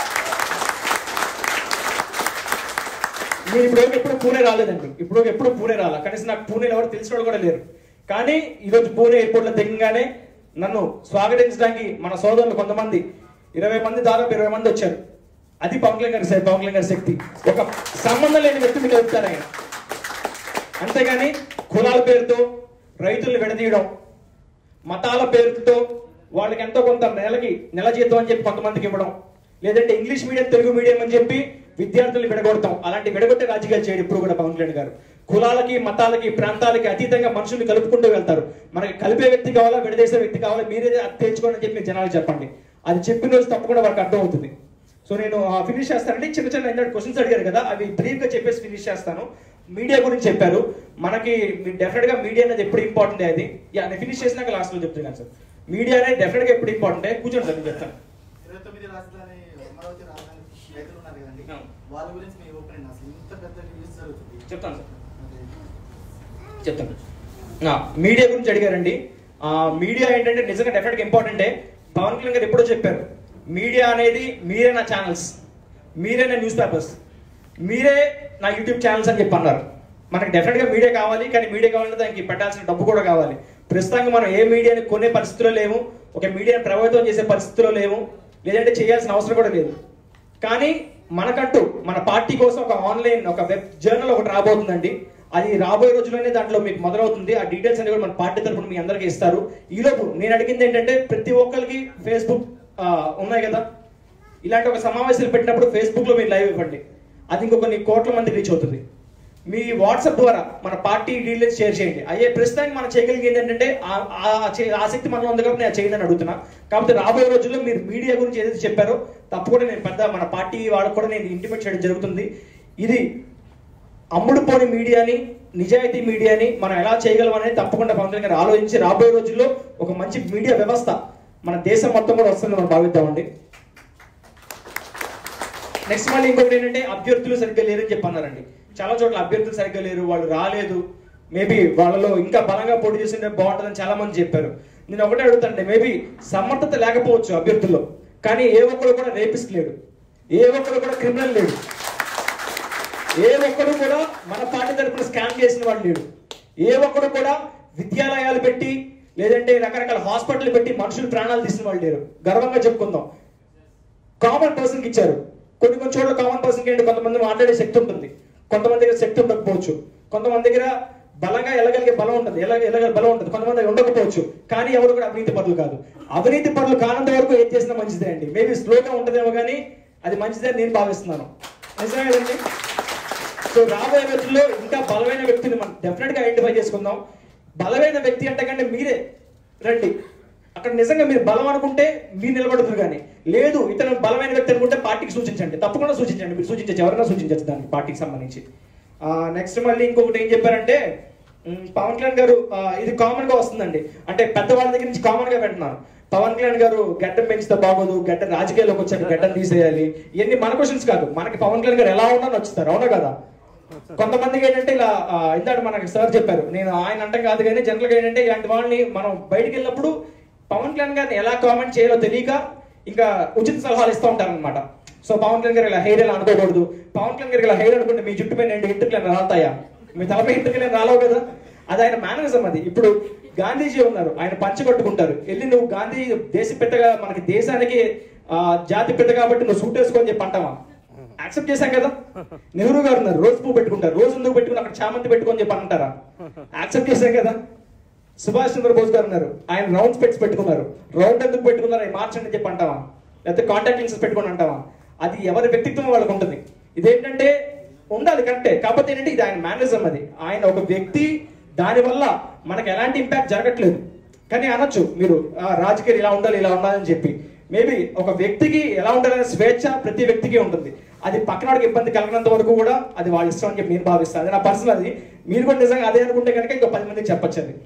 B: నేను ఇప్పుడు ఎప్పుడు పూణే రాలేదండి ఇప్పుడు ఎప్పుడు పూణే రాలా కనీసం నాకు పూణేలో ఎవరు తెలిసిన వాళ్ళు కూడా లేరు కానీ ఈరోజు పూణే ఎయిర్పోర్ట్ లో దిగగానే నన్ను స్వాగతించడానికి మన సోదరులు కొంతమంది ఇరవై మంది దాదాపు ఇరవై మంది వచ్చారు అది పవన్ కళ్యాణ్ గారి పవన్ కళ్యాణ్ గారి శక్తి ఒక సంబంధం లేని వ్యక్తి మీకు చెప్తారు ఆయన అంతేగాని కులాల పేరుతో రైతుల్ని విడదీయడం మతాల పేరుతో వాళ్ళకి ఎంతో కొంత నెలకి నెల జీతం అని చెప్పి కొంతమందికి ఇవ్వడం లేదంటే ఇంగ్లీష్ మీడియం తెలుగు మీడియం అని చెప్పి విద్యార్థుల్ని విడగొడతాం అలాంటి విడగొట్టే రాజకీయాలు చేయడు ఇప్పుడు కూడా పవన్ కళ్యాణ్ గారు కులాలకి మతాలకి ప్రాంతాలకి అతీతంగా మనుషుల్ని కలుపుకుంటూ వెళ్తారు మనకి కలిపే వ్యక్తి కావాలా విడదీసే వ్యక్తి కావాలా మీరే అది తేల్చుకోండి అని చెప్పి మీరు జనాలు చెప్పండి అది చెప్పిన రోజు తప్పకుండా వాళ్ళకి అర్థం అవుతుంది సో నేను ఫినిష్ చేస్తానంటే చిన్న చిన్న ఎన్నో క్వశ్చన్స్ అడిగారు కదా అవి బ్రీఫ్ గా చెప్పేసి ఫినిష్ చేస్తాను మీడియా గురించి చెప్పారు మనకి డెఫినెట్ గా మీడియా అనేది ఎప్పుడు ఇంపార్టెంట్ అది యా నేను ఫినిష్ చేసినాక లాస్ట్ లో చెప్తున్నాను సార్ మీడియా అనేది డెఫినెట్ గా ఎప్పుడు ఇంపార్టెంట్ కూర్చోండి సార్ నేను చెప్తాను
A: ఇరవై తొమ్మిది రాజధాని అమరావతి రాజధాని రైతులు ఉన్నారు కదండి
B: అవును.
A: వాళ్ళ గురించి మీ ఒపీనియన్ అసలు ఇంత పెద్ద న్యూస్ జరుగుతుంది
B: చెప్తాను సార్
A: అదే.
B: చెప్తాను ఆ, మీడియా గురించి అడిగారండి ఆ, మీడియా ఏంటంటే నిజంగా డెఫినెట్గా ఇంపార్టెంటే పవన్ కళ్యాణ్ గారు ఎప్పుడో చెప్పారు మీడియా అనేది మీరే నా ఛానల్స్ మీరే నా న్యూస్ పేపర్స్ మీరే నా యూట్యూబ్ ఛానల్స్ అని చెప్పి అన్నారు మనకి డెఫినెట్గా మీడియా కావాలి కానీ మీడియా కావాలంటే దానికి పెట్టాల్సిన డబ్బు కూడా కావాలి ప్రస్తుతానికి మనం ఏ మీడియాని కొనే పరిస్థితిలో లేము ఒక మీడియాని ప్రభావితం చేసే పరిస్థితిలో లేము లేదంటే చేయాల్సిన అవసరం కూడా లేదు కానీ మనకంటూ మన పార్టీ కోసం ఒక ఆన్లైన్ ఒక వెబ్ జర్నల్ ఒకటి రాబోతుందండి అది రాబోయే రోజుల్లోనే దాంట్లో మీకు మొదలవుతుంది ఆ డీటెయిల్స్ అనేవి కూడా మన పార్టీ తరఫున మీ అందరికీ ఇస్తారు ఈలోపు నేను అడిగింది ఏంటంటే ప్రతి ఒక్కరికి ఫేస్బుక్ ఉన్నాయి కదా ఇలాంటి ఒక సమావేశాలు పెట్టినప్పుడు ఫేస్బుక్ లో మీరు లైవ్ ఇవ్వండి అది ఇంకో కొన్ని కోట్ల మంది రీచ్ అవుతుంది మీ వాట్సాప్ ద్వారా మన పార్టీ డీటెయిల్స్ షేర్ చేయండి అయ్యే ప్రస్తుతానికి మనం చేయగలిగేది ఏంటంటే ఆ- ఆ చే- ఆసక్తి మనలో ఉంది కాబట్టి నేను చేయండి అని అడుగుతున్నా కాకపోతే రాబోయే రోజుల్లో మీరు మీడియా గురించి ఏదైతే చెప్పారో తప్పకుండా నేను పెద్ద మన పార్టీ వాళ్ళకు కూడా నేను ఇంటిమేట్ చేయడం జరుగుతుంది ఇది అమ్ముడుపోని మీడియాని నిజాయితీ మీడియాని మనం ఎలా చేయగలం అనేది తప్పకుండా పవన్ కళ్యాణ్ గారు ఆలోచించి రాబోయే రోజుల్లో ఒక మంచి మీడియా వ్యవస్థ మన దేశం మొత్తం కూడా వస్తుందని మనం భావిద్దామండి నెక్స్ట్ మళ్ళీ ఇంకొకటి ఏంటంటే అభ్యర్థులు సరిగ్గా లేరని చెప్పి అన్నారండి చాలా చోట్ల అభ్యర్థులు సరిగ్గా లేరు వాళ్ళు రాలేదు మేబీ వాళ్ళలో ఇంకా బలంగా పోటీ చేస్తుంటే బాగుంటుందని చాలా మంది చెప్పారు నేను ఒకటే అడుగుతానండి మేబీ సమర్థత లేకపోవచ్చు అభ్యర్థుల్లో కానీ ఏ ఒక్కరు కూడా రేపిస్ట్ లేడు ఏ ఒక్కరు కూడా క్రిమినల్ లేడు ఏ ఒక్కడు కూడా మన పార్టీ తరపున స్కామ్ చేసిన వాడు లేడు ఏ ఒక్కడు కూడా విద్యాలయాలు పెట్టి లేదంటే రకరకాల హాస్పిటల్ పెట్టి మనుషులు ప్రాణాలు తీసిన వాళ్ళు లేరు గర్వంగా చెప్పుకుందాం కామన్ పర్సన్ కి ఇచ్చారు కొన్ని కొన్ని చోట్ల కామన్ పర్సన్ కి ఏంటి కొంతమంది మాట్లాడే శక్తి ఉంటుంది కొంతమంది దగ్గర శక్తి ఉండకపోవచ్చు కొంతమంది దగ్గర బలంగా ఎలగలిగే బలం ఉంటుంది ఎలాగ ఎలగ బలం ఉంటుంది కొంతమంది దగ్గర ఉండకపోవచ్చు కానీ ఎవరు కూడా అవినీతి పరులు కాదు అవినీతి పరులు కానంత వరకు ఏం చేసినా మంచిదే అండి మేబీ స్లోగా ఉంటుందేమో కానీ అది మంచిదే అని నేను భావిస్తున్నాను నిజమే కదండి సో రాబోయే రోజుల్లో ఇంకా బలమైన వ్యక్తిని మనం డెఫినెట్ గా ఐడెంటిఫై చేసుకుందాం బలమైన వ్యక్తి అంటే కంటే మీరే రండి అక్కడ నిజంగా మీరు బలం అనుకుంటే మీరు నిలబడుతున్నారు కానీ లేదు ఇతను బలమైన వ్యక్తి అనుకుంటే పార్టీకి సూచించండి తప్పకుండా సూచించండి మీరు సూచించచ్చు ఎవరైనా సూచించచ్చు దానికి పార్టీకి సంబంధించి నెక్స్ట్ మళ్ళీ ఇంకొకటి ఏం చెప్పారంటే ఉమ్, పవన్ కళ్యాణ్ గారు ఆ, ఇది కామన్ గా వస్తుందండి అంటే పెద్దవాళ్ళ దగ్గర నుంచి కామన్ గా వింటున్నాను పవన్ కళ్యాణ్ గారు గడ్డం పెంచితే బాగోదు గడ్డ రాజకీయాల్లోకి వచ్చాక గడ్డం తీసేయాలి ఇవన్నీ మన క్వశ్చన్స్ కాదు మనకి పవన్ కళ్యాణ్ గారు ఎలా ఉన్నా నచ్చుతారు అవునా కదా కొంతమందికి ఏంటంటే ఇలా ఆ, ఇందాక మనకి సార్ చెప్పారు నేను ఆయన అంటాం కాదు కానీ జనరల్ గా ఏంటంటే ఇలాంటి వాళ్ళని మనం బయటికి వెళ్ళినప్పుడు పవన్ కళ్యాణ్ గారిని ఎలా కామెంట్ చేయాలో తెలియక ఇంకా ఉచిత సలహాలు ఇస్తూ ఉంటారన్నమాట సో పవన్ కళ్యాణ్ గారు ఇలా హెయిర్ ఇలా అనుకోకూడదు పవన్ కళ్యాణ్ గారు ఇలా హెయిర్ అనుకుంటే మీ జుట్టు పైన రెండు ఇంటికి రాలుతాయా మీ తలపై ఇంటికి రాలవు కదా అది ఆయన మేనరిజం అది ఇప్పుడు గాంధీజీ ఉన్నారు ఆయన పంచ కట్టుకుంటారు వెళ్ళి నువ్వు గాంధీ దేశ పెద్దగా మనకి దేశానికి ఆ, జాతి పెద్ద కాబట్టి నువ్వు సూట్ వేసుకొని చెప్పి అంటావా యాక్సెప్ట్ చేశాం కదా నెహ్రూ గారు ఉన్నారు రోజు పువ్వు పెట్టుకుంటారు రోజు ఎందుకు పెట్టుకుని అక్కడ చామంతి పెట్టుకొని చెప్పి అంటారా యాక్సెప్ట్ చేశాం కదా సుభాష్ చంద్రబోస్ గారు ఉన్నారు ఆయన రౌండ్ స్పెట్స్ పెట్టుకున్నారు రౌండ్ ఎందుకు పెట్టుకున్నారు అవి మార్చండి అని చెప్పి అంటావా లేకపోతే కాంటాక్ట్ లెన్సెస్ పెట్టుకొని అంటావా అది ఎవరి వ్యక్తిత్వం వాళ్ళకు ఉంటుంది ఇదేంటంటే ఉండాలి కరెక్టే కాకపోతే ఏంటంటే ఇది ఆయన మేనరిజం అది ఆయన ఒక వ్యక్తి దానివల్ల మనకు ఎలాంటి ఇంపాక్ట్ జరగట్లేదు కానీ అనొచ్చు మీరు ఆ, రాజకీయాలు ఇలా ఉండాలి ఇలా ఉండాలని చెప్పి మేబీ ఒక వ్యక్తికి ఎలా ఉండాలనే స్వేచ్ఛ ప్రతి వ్యక్తికి ఉంటుంది అది పక్కనవాడికి ఇబ్బంది కలగనంత వరకు కూడా అది వాళ్ళ ఇష్టం అని చెప్పి నేను భావిస్తాను అది నా పర్సనల్ అది మీరు కూడా నిజంగా అదే అనుకుంటే కనుక ఇంకో పది మందికి చెప్పొచ్చు అది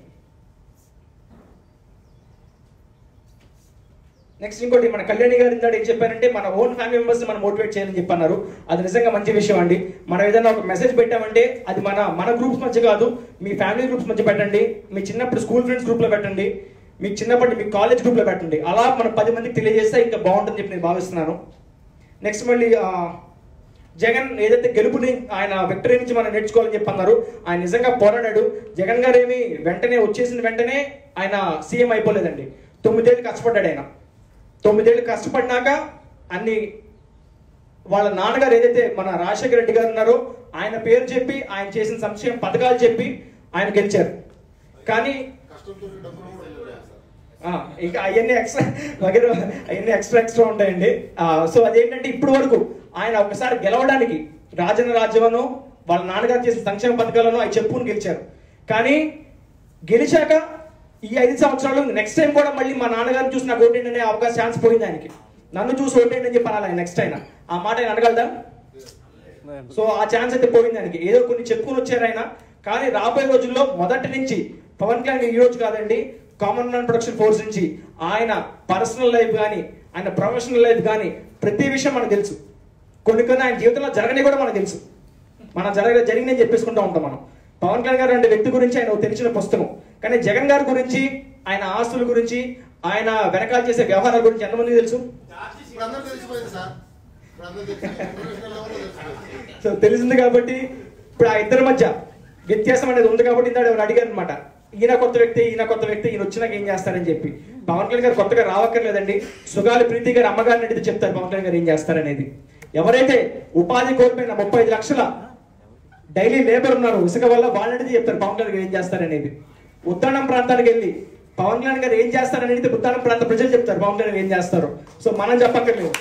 B: నెక్స్ట్ ఇంకోటి మన కళ్యాణి గారు ఇందాక ఏం చెప్పారంటే మన ఓన్ ఫ్యామిలీ మెంబర్స్ మనం మోటివేట్ చేయాలని చెప్పన్నారు అది నిజంగా మంచి విషయం అండి మనం ఏదైనా ఒక మెసేజ్ పెట్టామంటే అది మన మన గ్రూప్స్ మధ్య కాదు మీ ఫ్యామిలీ గ్రూప్స్ మధ్య పెట్టండి మీ చిన్నప్పుడు స్కూల్ ఫ్రెండ్స్ గ్రూప్ లో పెట్టండి మీకు చిన్నప్పటి మీ కాలేజ్ గ్రూప్ లో పెట్టండి అలా మనం పది మందికి తెలియజేస్తే ఇంకా బాగుంటుందని చెప్పి నేను భావిస్తున్నాను నెక్స్ట్ మళ్ళీ ఆ, జగన్ ఏదైతే గెలుపుని ఆయన విక్టరీ నుంచి మనం నేర్చుకోవాలని చెప్పి అన్నారు ఆయన నిజంగా పోరాడాడు జగన్ గారు ఏమి వెంటనే వచ్చేసిన వెంటనే ఆయన సీఎం అయిపోలేదండి తొమ్మిదేళ్ళు కష్టపడ్డాడు ఆయన తొమ్మిదేళ్ళు కష్టపడినాక అన్ని వాళ్ళ నాన్నగారు ఏదైతే మన రాజశేఖర రెడ్డి గారు ఉన్నారో ఆయన పేరు చెప్పి ఆయన చేసిన సంక్షేమ పథకాలు చెప్పి ఆయన గెలిచారు కానీ
C: కష్టంతో డబ్బులు కూడా ఇవ్వలేదు సార్.
B: ఆ, ఇంకా అవన్నీ ఎక్స్ట్రా వగేర అవన్నీ ఎక్స్ట్రా ఎక్స్ట్రా ఉంటాయండి ఆ, సో అదేంటంటే ఇప్పుడు వరకు ఆయన ఒకసారి గెలవడానికి రాజన్న రాజ్యమను వాళ్ళ నాన్నగారు చేసిన సంక్షేమ పథకాలను అవి చెప్పుకుని గెలిచారు కానీ గెలిచాక ఈ ఐదు సంవత్సరాలు నెక్స్ట్ టైం కూడా మళ్ళీ మా నాన్నగారిని చూసి నాకు ఓటేయండి అనే అవకాశం ఛాన్స్ పోయింది ఆయనకి నన్ను చూసి ఓటేయండి అని చెప్పి అనాలి నెక్స్ట్ అయినా ఆ మాట ఆయన అడగలదా సో ఆ ఛాన్స్ అయితే పోయింది ఆయనకి ఏదో కొన్ని చెప్పుకుని వచ్చారు ఆయన కానీ రాబోయే రోజుల్లో మొదటి నుంచి పవన్ కళ్యాణ్ ఈ రోజు కాదండి కామన్ మ్యాన్ ప్రొడక్షన్ ఫోర్స్ నుంచి ఆయన పర్సనల్ లైఫ్ కానీ ఆయన ప్రొఫెషనల్ లైఫ్ కానీ ప్రతి విషయం మనకు తెలుసు కొన్ని కొన్ని ఆయన జీవితంలో జరగని కూడా మనకు తెలుసు మన జరగ జరిగిన చెప్పేసుకుంటూ ఉంటాం మనం పవన్ కళ్యాణ్ గారు అంటే వ్యక్తి గురించి ఆయన ఒక తెలిసిన పుస్తకం కానీ జగన్ గారి గురించి ఆయన ఆస్తుల గురించి ఆయన వెనకాల చేసే వ్యవహారాల గురించి ఎంతమందికి తెలుసు
C: ఇప్పుడు అందరూ తెలిసిపోయింది సార్ ఇప్పుడు అందరూ తెలిసిపోయింది ఇంటర్నేషనల్ లెవెల్లో తెలిసిపోయింది
B: సో తెలిసింది కాబట్టి ఇప్పుడు ఆ ఇద్దరి మధ్య వ్యత్యాసం అనేది ఉంది కాబట్టి ఇందాడు ఎవరు అడిగారు అనమాట ఈయన కొత్త వ్యక్తి ఈయన కొత్త వ్యక్తి ఈయన వచ్చినాక ఏం చేస్తారని చెప్పి పవన్ కళ్యాణ్ గారు కొత్తగా రావక్కర్లేదండి సుగాలి ప్రీతి గారు అమ్మగారిని అడిగితే చెప్తారు పవన్ కళ్యాణ్ గారు ఏం చేస్తారనేది ఎవరైతే ఉపాధి కోల్పోయిన ముప్పై ఐదు లక్షల డైలీ లేబర్ ఉన్నారు ఇసుక వల్ల వాళ్ళని అడిగితే చెప్తారు పవన్ కళ్యాణ్ గారు ఏం చేస్తారనేది ఉత్తానం ప్రాంతానికి వెళ్ళి పవన్ కళ్యాణ్ గారు ఏం చేస్తారని అడిగితే ఉత్తానం ప్రాంత ప్రజలు చెప్తారు పవన్ కళ్యాణ్ గారు ఏం చేస్తారు సో మనం చెప్పక్కర్లేదు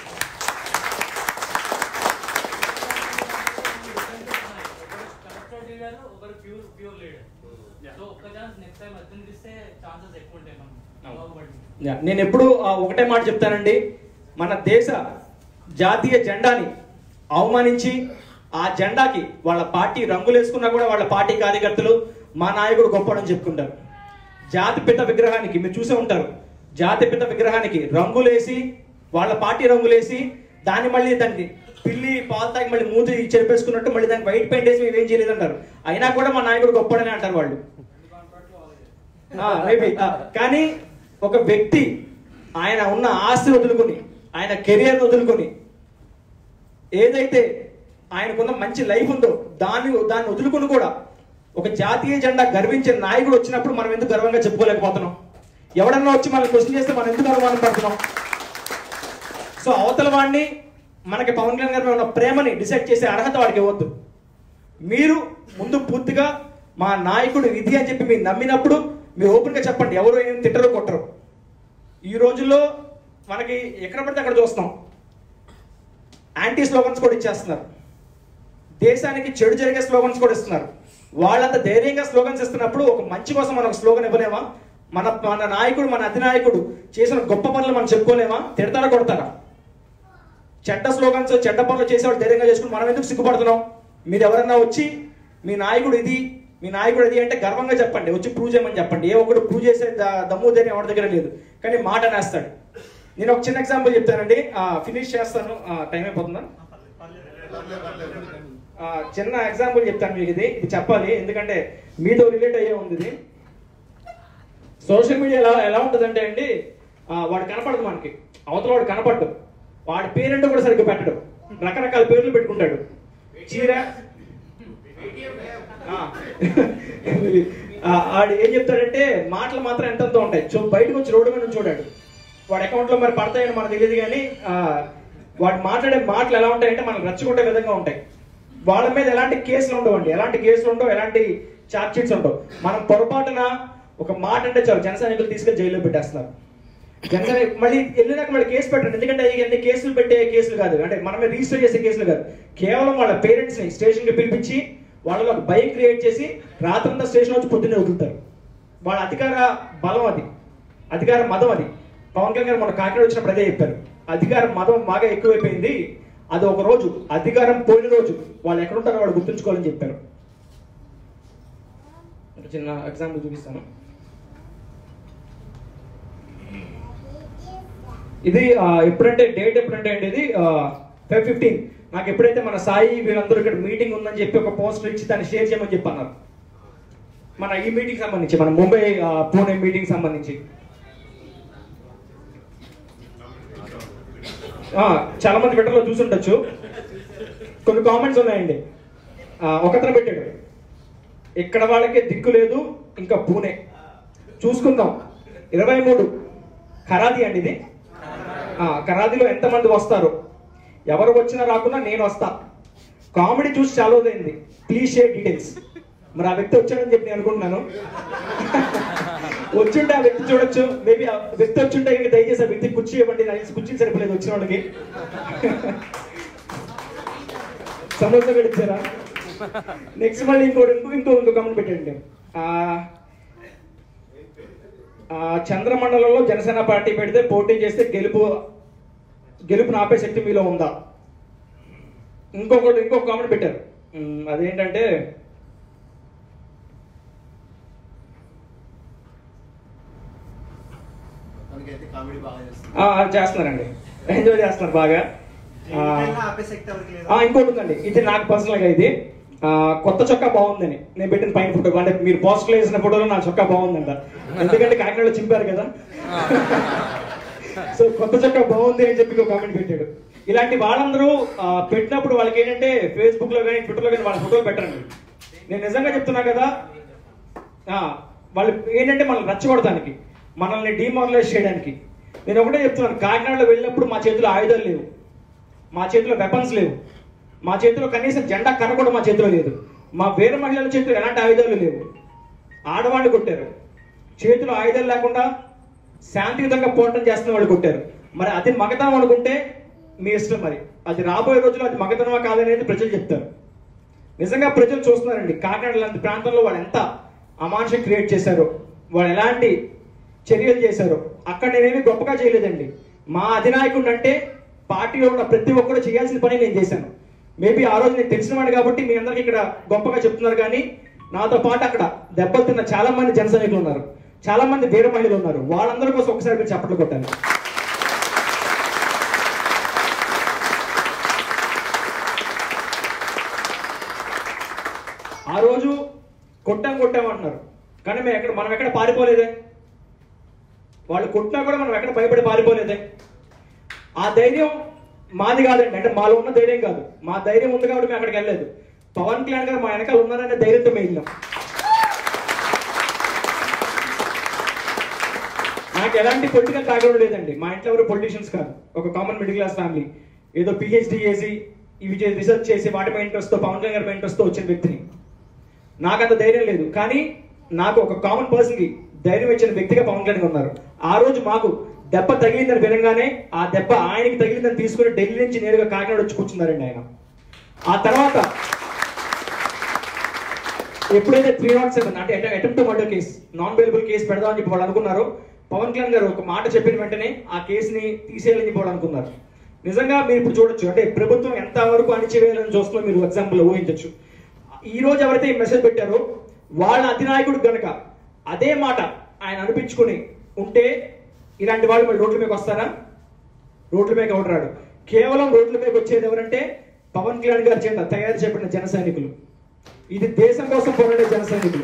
B: యా, నేను ఎప్పుడు ఒకటే మాట చెప్తానండి మన దేశ జాతీయ జెండాని అవమానించి ఆ జెండాకి వాళ్ళ పార్టీ రంగులు వేసుకున్నా కూడా వాళ్ళ పార్టీ కార్యకర్తలు మా నాయకుడు గొప్పడని చెప్పుకుంటారు జాతిపిత విగ్రహానికి మీరు చూసే ఉంటారు జాతిపిత విగ్రహానికి రంగులేసి వాళ్ళ పార్టీ రంగులేసి దాన్ని మళ్ళీ దాన్ని పిల్లి పాలు తాగి మళ్ళీ మూతి చెరిపేసుకున్నట్టు మళ్ళీ దానికి వైట్ పెయింట్ వేసి మేము ఏం చేయలేదంటారు అయినా కూడా మా నాయకుడు గొప్పడని అంటారు వాళ్ళు మేబీ కానీ ఒక వ్యక్తి ఆయన ఉన్న ఆస్తి వదులుకొని ఆయన కెరియర్ వదులుకొని ఏదైతే ఆయనకున్న మంచి లైఫ్ ఉందో దాన్ని దాన్ని వదులుకొని కూడా ఒక జాతీయ జెండా గర్వించే నాయకుడు వచ్చినప్పుడు మనం ఎందుకు గర్వంగా చెప్పుకోలేకపోతున్నాం ఎవడన్నా వచ్చి మనం క్వశ్చన్ చేస్తే మనం ఎందుకు అనుమానం పడుతున్నాం సో అవతల వాడిని మనకి పవన్ కళ్యాణ్ గారి మీద ఉన్న ప్రేమని డిసైడ్ చేసే అర్హత వాడికి ఇవ్వద్దు మీరు ముందు పూర్తిగా మా నాయకుడు ఇది అని చెప్పి మీరు నమ్మినప్పుడు మీరు ఓపెన్ గా చెప్పండి ఎవరు ఏం తిట్టరు కొట్టరు ఈ రోజుల్లో మనకి ఎక్కడ పడితే అక్కడ చూస్తాం యాంటీ స్లోగన్స్ కూడా ఇచ్చేస్తున్నారు దేశానికి చెడు జరిగే స్లోగన్స్ కూడా ఇస్తున్నారు వాళ్ళంత ధైర్యంగా స్లోగన్స్ ఇస్తున్నప్పుడు ఒక మంచి కోసం మనం ఒక స్లోగన్ ఇవ్వలేమా మన మన నాయకుడు మన అధినాయకుడు చేసిన గొప్ప పనులు మనం చెప్పుకోలేమా తిడతారా కొడతారా చెడ్డ స్లోగన్స్ చెడ్డ పనులు చేసేవాళ్ళు ధైర్యంగా చేసుకుని మనం ఎందుకు సిగ్గుపడుతున్నాం మీరు ఎవరన్నా వచ్చి మీ నాయకుడు ఇది మీ నాయకుడు ఇది అంటే గర్వంగా చెప్పండి వచ్చి ప్రూవ్ చేయమని చెప్పండి ఏ ఒక్కడు ప్రూవ్ చేసే ద- దమ్ము ధైర్యం ఎవరి దగ్గర లేదు కానీ మాట నేస్తాడు నేను ఒక చిన్న ఎగ్జాంపుల్ చెప్తానండి ఫినిష్ చేస్తాను టైం అయిపోతుందా
C: పర్లేదు, పర్లేదు.
B: ఆ, చిన్న ఎగ్జాంపుల్ చెప్తాను మీకు ఇది ఇది చెప్పాలి ఎందుకంటే మీతో రిలేట్ అయ్యే ఉంది ఇది సోషల్ మీడియా ఎలా ఎలా ఉంటుందంటే అండి ఆ, వాడు కనపడదు మనకి అవతల వాడు కనపడ్డు వాడి పేరెంట్ కూడా సరిగ్గా పెట్టడు రకరకాల పేర్లు పెట్టుకుంటాడు చీర ఆ. ఆ, ఆడు ఏం చెప్తాడంటే మాటలు మాత్రం ఎంతెంత ఉంటాయి చూ బయటకు వచ్చి రోడ్డు మీద నుంచి చూడాడు వాడి అకౌంట్ లో మరి పడతాయని మనకు తెలియదు కానీ ఆ, వాడు మాట్లాడే మాటలు ఎలా ఉంటాయంటే మనకు రెచ్చగొట్టే విధంగా ఉంటాయి వాళ్ళ మీద ఎలాంటి కేసులు ఉండవండి ఎలాంటి కేసులు ఉండవు ఎలాంటి చార్జ్ షీట్స్ ఉండవు మనం పొరపాటున ఒక మాట అంటే చాలు జన సైనికులు తీసుకెళ్లి జైల్లో పెట్టేస్తున్నారు జనసేన మళ్ళీ వెళ్ళినాక మళ్ళీ కేసు పెట్టండి ఎందుకంటే ఇవన్నీ కేసులు పెట్టే కేసులు కాదు అంటే మనమే రిజిస్టర్ చేసే కేసులు కాదు కేవలం వాళ్ళ పేరెంట్స్ ని స్టేషన్ కి పిలిపించి వాళ్ళలో ఒక భయం క్రియేట్ చేసి రాత్రంతా స్టేషన్ వచ్చి పొద్దున్నే వదులుతారు వాళ్ళ అధికార బలం అది అధికార మదం అది పవన్ కళ్యాణ్ గారు మన కాకినాడ వచ్చినప్పుడు అదే చెప్పారు అధికార మదం బాగా ఎక్కువైపోయింది అది ఒక రోజు అధికారం పోయిన రోజు వాళ్ళు ఎక్కడుంటారో వాళ్ళు గుర్తుంచుకోవాలని చెప్పారు ఒక చిన్న ఎగ్జాంపుల్ చూపిస్తాను ఇది ఆ, ఎప్పుడంటే డేట్ ఎప్పుడంటే అండి ఇది ఫైవ్ ఫిఫ్టీన్ నాకు ఎప్పుడైతే మన సాయి వీళ్ళందరూ ఇక్కడ మీటింగ్ ఉందని చెప్పి ఒక పోస్టర్ ఇచ్చి దాన్ని షేర్ చేయమని చెప్పి అన్నారు మన ఈ మీటింగ్ సంబంధించి మన ముంబై ఆ, పూణే మీటింగ్ సంబంధించి ఆ, చాలా మంది పెట్టలో చూసుండొచ్చు కొన్ని కామెంట్స్ ఉన్నాయండి ఆ, ఒకతను పెట్టాడు ఇక్కడ వాళ్ళకి దిక్కు లేదు ఇంకా పూణే చూసుకుందాం ఇరవై మూడు ఖరాది అండి ఇది ఆ, ఖరాదీలో ఎంతమంది వస్తారు ఎవరు వచ్చినా రాకున్నా నేను వస్తా కామెడీ చూసి చాలా రోజైంది ప్లీజ్ షేర్ డీటెయిల్స్ మరి ఆ వ్యక్తి వచ్చాడని చెప్పి నేను అనుకుంటున్నాను వచ్చుంటే ఆ వ్యక్తి చూడొచ్చు మేబీ ఆ వ్యక్తి వచ్చుంటే ఇంకా దయచేసి ఆ వ్యక్తి కుర్చీ ఇవ్వండి నాకు కుర్చీ సరిపోలేదు వచ్చిన వాళ్ళకి సమోసా కూడా ఇచ్చారా నెక్స్ట్ మళ్ళీ ఇంకోటి ఇంకో ఇంకో ఇంకో కమెంట్ పెట్టండి ఆ, ఆ, చంద్రమండలంలో జనసేన పార్టీ పెడితే పోటీ చేస్తే గెలుపు గెలుపును ఆపే శక్తి మీలో ఉందా ఇంకొకటి ఇంకొక కామెంట్ పెట్టారు ఉమ్, అదేంటంటే
A: మనకైతే కామెడీ బాగా చేస్తుంది
B: ఆ, అది చేస్తున్నారండి ఎంజాయ్ చేస్తున్నారు బాగా ఆ,
A: దేనికైనా ఆపే శక్తి ఎవరికి లేదు
B: ఆ, ఇంకోటి ఉందండి ఇది నాకు పర్సనల్ గా ఇది ఆ, కొత్త చొక్కా బాగుందని నేను పెట్టిన పైన ఫోటో అంటే మీరు పోస్టర్ వేసిన ఫోటోలో నా చొక్కా బాగుందంట ఎందుకంటే కాకినాడలో చింపారు కదా సో కొత్త చొక్కా బాగుంది అని చెప్పి కామెంట్ పెట్టాడు ఇలాంటి వాళ్ళందరూ ఆ, పెట్టినప్పుడు వాళ్ళకి ఏంటంటే ఫేస్బుక్ లో కానీ ట్విట్టర్ లో కానీ వాళ్ళ ఫోటోలు పెట్టరండి నేను నిజంగా చెప్తున్నా కదా ఆ, వాళ్ళు ఏంటంటే మనల్ని రెచ్చగొడటానికి మనల్ని డిమారలైజ్ చేయడానికి నేను ఒకటే చెప్తున్నాను కాకినాడలో వెళ్ళినప్పుడు మా చేతిలో ఆయుధాలు లేవు మా చేతిలో వెపన్స్ లేవు మా చేతిలో కనీసం జెండా కర్ర కూడా మా చేతిలో లేదు మా వేరే మహిళల చేతిలో ఎలాంటి ఆయుధాలు లేవు ఆడవాళ్ళు కొట్టారు చేతిలో ఆయుధాలు లేకుండా శాంతియుతంగా పోరాటం చేస్తున్న వాళ్ళు కొట్టారు మరి అది మగతనం అనుకుంటే మీ ఇష్టం మరి అది రాబోయే రోజుల్లో అది మగతనమా కాదనేది ప్రజలు చెప్తారు నిజంగా ప్రజలు చూస్తున్నారండి కాకినాడ లాంటి ప్రాంతంలో వాళ్ళు ఎంత అమానుషం క్రియేట్ చేశారు వాళ్ళు ఎలాంటి చర్యలు చేశారో అక్కడ నేనేమి గొప్పగా చేయలేదండి మా అధినాయకుడు అంటే పార్టీలో ఉన్న ప్రతి ఒక్కరు చేయాల్సిన పని నేను చేశాను మేబీ ఆ రోజు నేను తెలిసిన వాడు కాబట్టి మీ అందరికి ఇక్కడ గొప్పగా చెప్తున్నారు కానీ నాతో పాటు అక్కడ దెబ్బలు తిన్న చాలా మంది జన సైనికులు ఉన్నారు చాలా మంది వీర మహిళలు ఉన్నారు వాళ్ళందరి కోసం ఒకసారి మీరు చప్పట్లు కొట్టాలి ఆ రోజు కొట్టాం కొట్టాం అంటున్నారు కానీ మేము ఎక్కడ మనం ఎక్కడ పారిపోలేదే వాళ్ళు కొట్టినా కూడా మనం ఎక్కడ భయపడి పారిపోలేదే ఆ ధైర్యం మాది కాదండి అంటే మాలో ఉన్న ధైర్యం కాదు మా ధైర్యం ఉంది కాబట్టి మేము అక్కడికి వెళ్ళలేదు పవన్ కళ్యాణ్ గారు మా వెనకాల ఉన్నారనే ధైర్యంతో మేము వెళ్ళాం నాకు ఎలాంటి పొలిటికల్ బ్యాక్గ్రౌండ్ లేదండి మా ఇంట్లో ఎవరు పొలిటీషియన్స్ కాదు ఒక కామన్ మిడిల్ క్లాస్ ఫ్యామిలీ ఏదో పిహెచ్డి చేసి ఇవి చేసి రీసెర్చ్ చేసి వాటి మీద ఇంట్రెస్ట్తో పవన్ కళ్యాణ్ గారి ఇంట్రెస్ట్తో వచ్చిన వ్యక్తిని నాకు అంత ధైర్యం లేదు కానీ నాకు ఒక కామన్ పర్సన్ కి ధైర్యం ఇచ్చిన వ్యక్తిగా పవన్ కళ్యాణ్ ఉన్నారు ఆ రోజు మాకు దెబ్బ తగిలిందని వినగానే ఆ దెబ్బ ఆయనకి తగిలిందని తీసుకుని ఢిల్లీ నుంచి నేరుగా కాకినాడ వచ్చి కూర్చున్నారండి ఆయన ఆ తర్వాత ఎప్పుడైతే త్రీ నాట్ సెవెన్ అంటే attempt murder case non bailable case పెడదామని చెప్పి వాళ్ళు అనుకున్నారు పవన్ కళ్యాణ్ గారు ఒక మాట చెప్పిన వెంటనే ఆ కేసుని తీసేయాలని చెప్పి వాళ్ళు అనుకున్నారు నిజంగా మీరు ఇప్పుడు చూడొచ్చు అంటే ప్రభుత్వం ఎంత వరకు అణిచివేయాలని చూస్తున్నా మీరు ఎగ్జాంపుల్ ఊహించవచ్చు ఈ రోజు ఎవరైతే ఈ మెసేజ్ పెట్టారో వాళ్ళ అధినాయకుడు గనక అదే మాట ఆయన అనిపించుకుని ఉంటే ఇలాంటి వాళ్ళు మళ్ళీ రోడ్ల మీద వస్తారా రోడ్ల మీద ఎవరు రాడు కేవలం రోడ్ల మీద వచ్చేది ఎవరంటే పవన్ కళ్యాణ్ గారి చేత తయారు చేయబడిన జన సైనికులు ఇది దేశం కోసం పోరాడే జన సైనికులు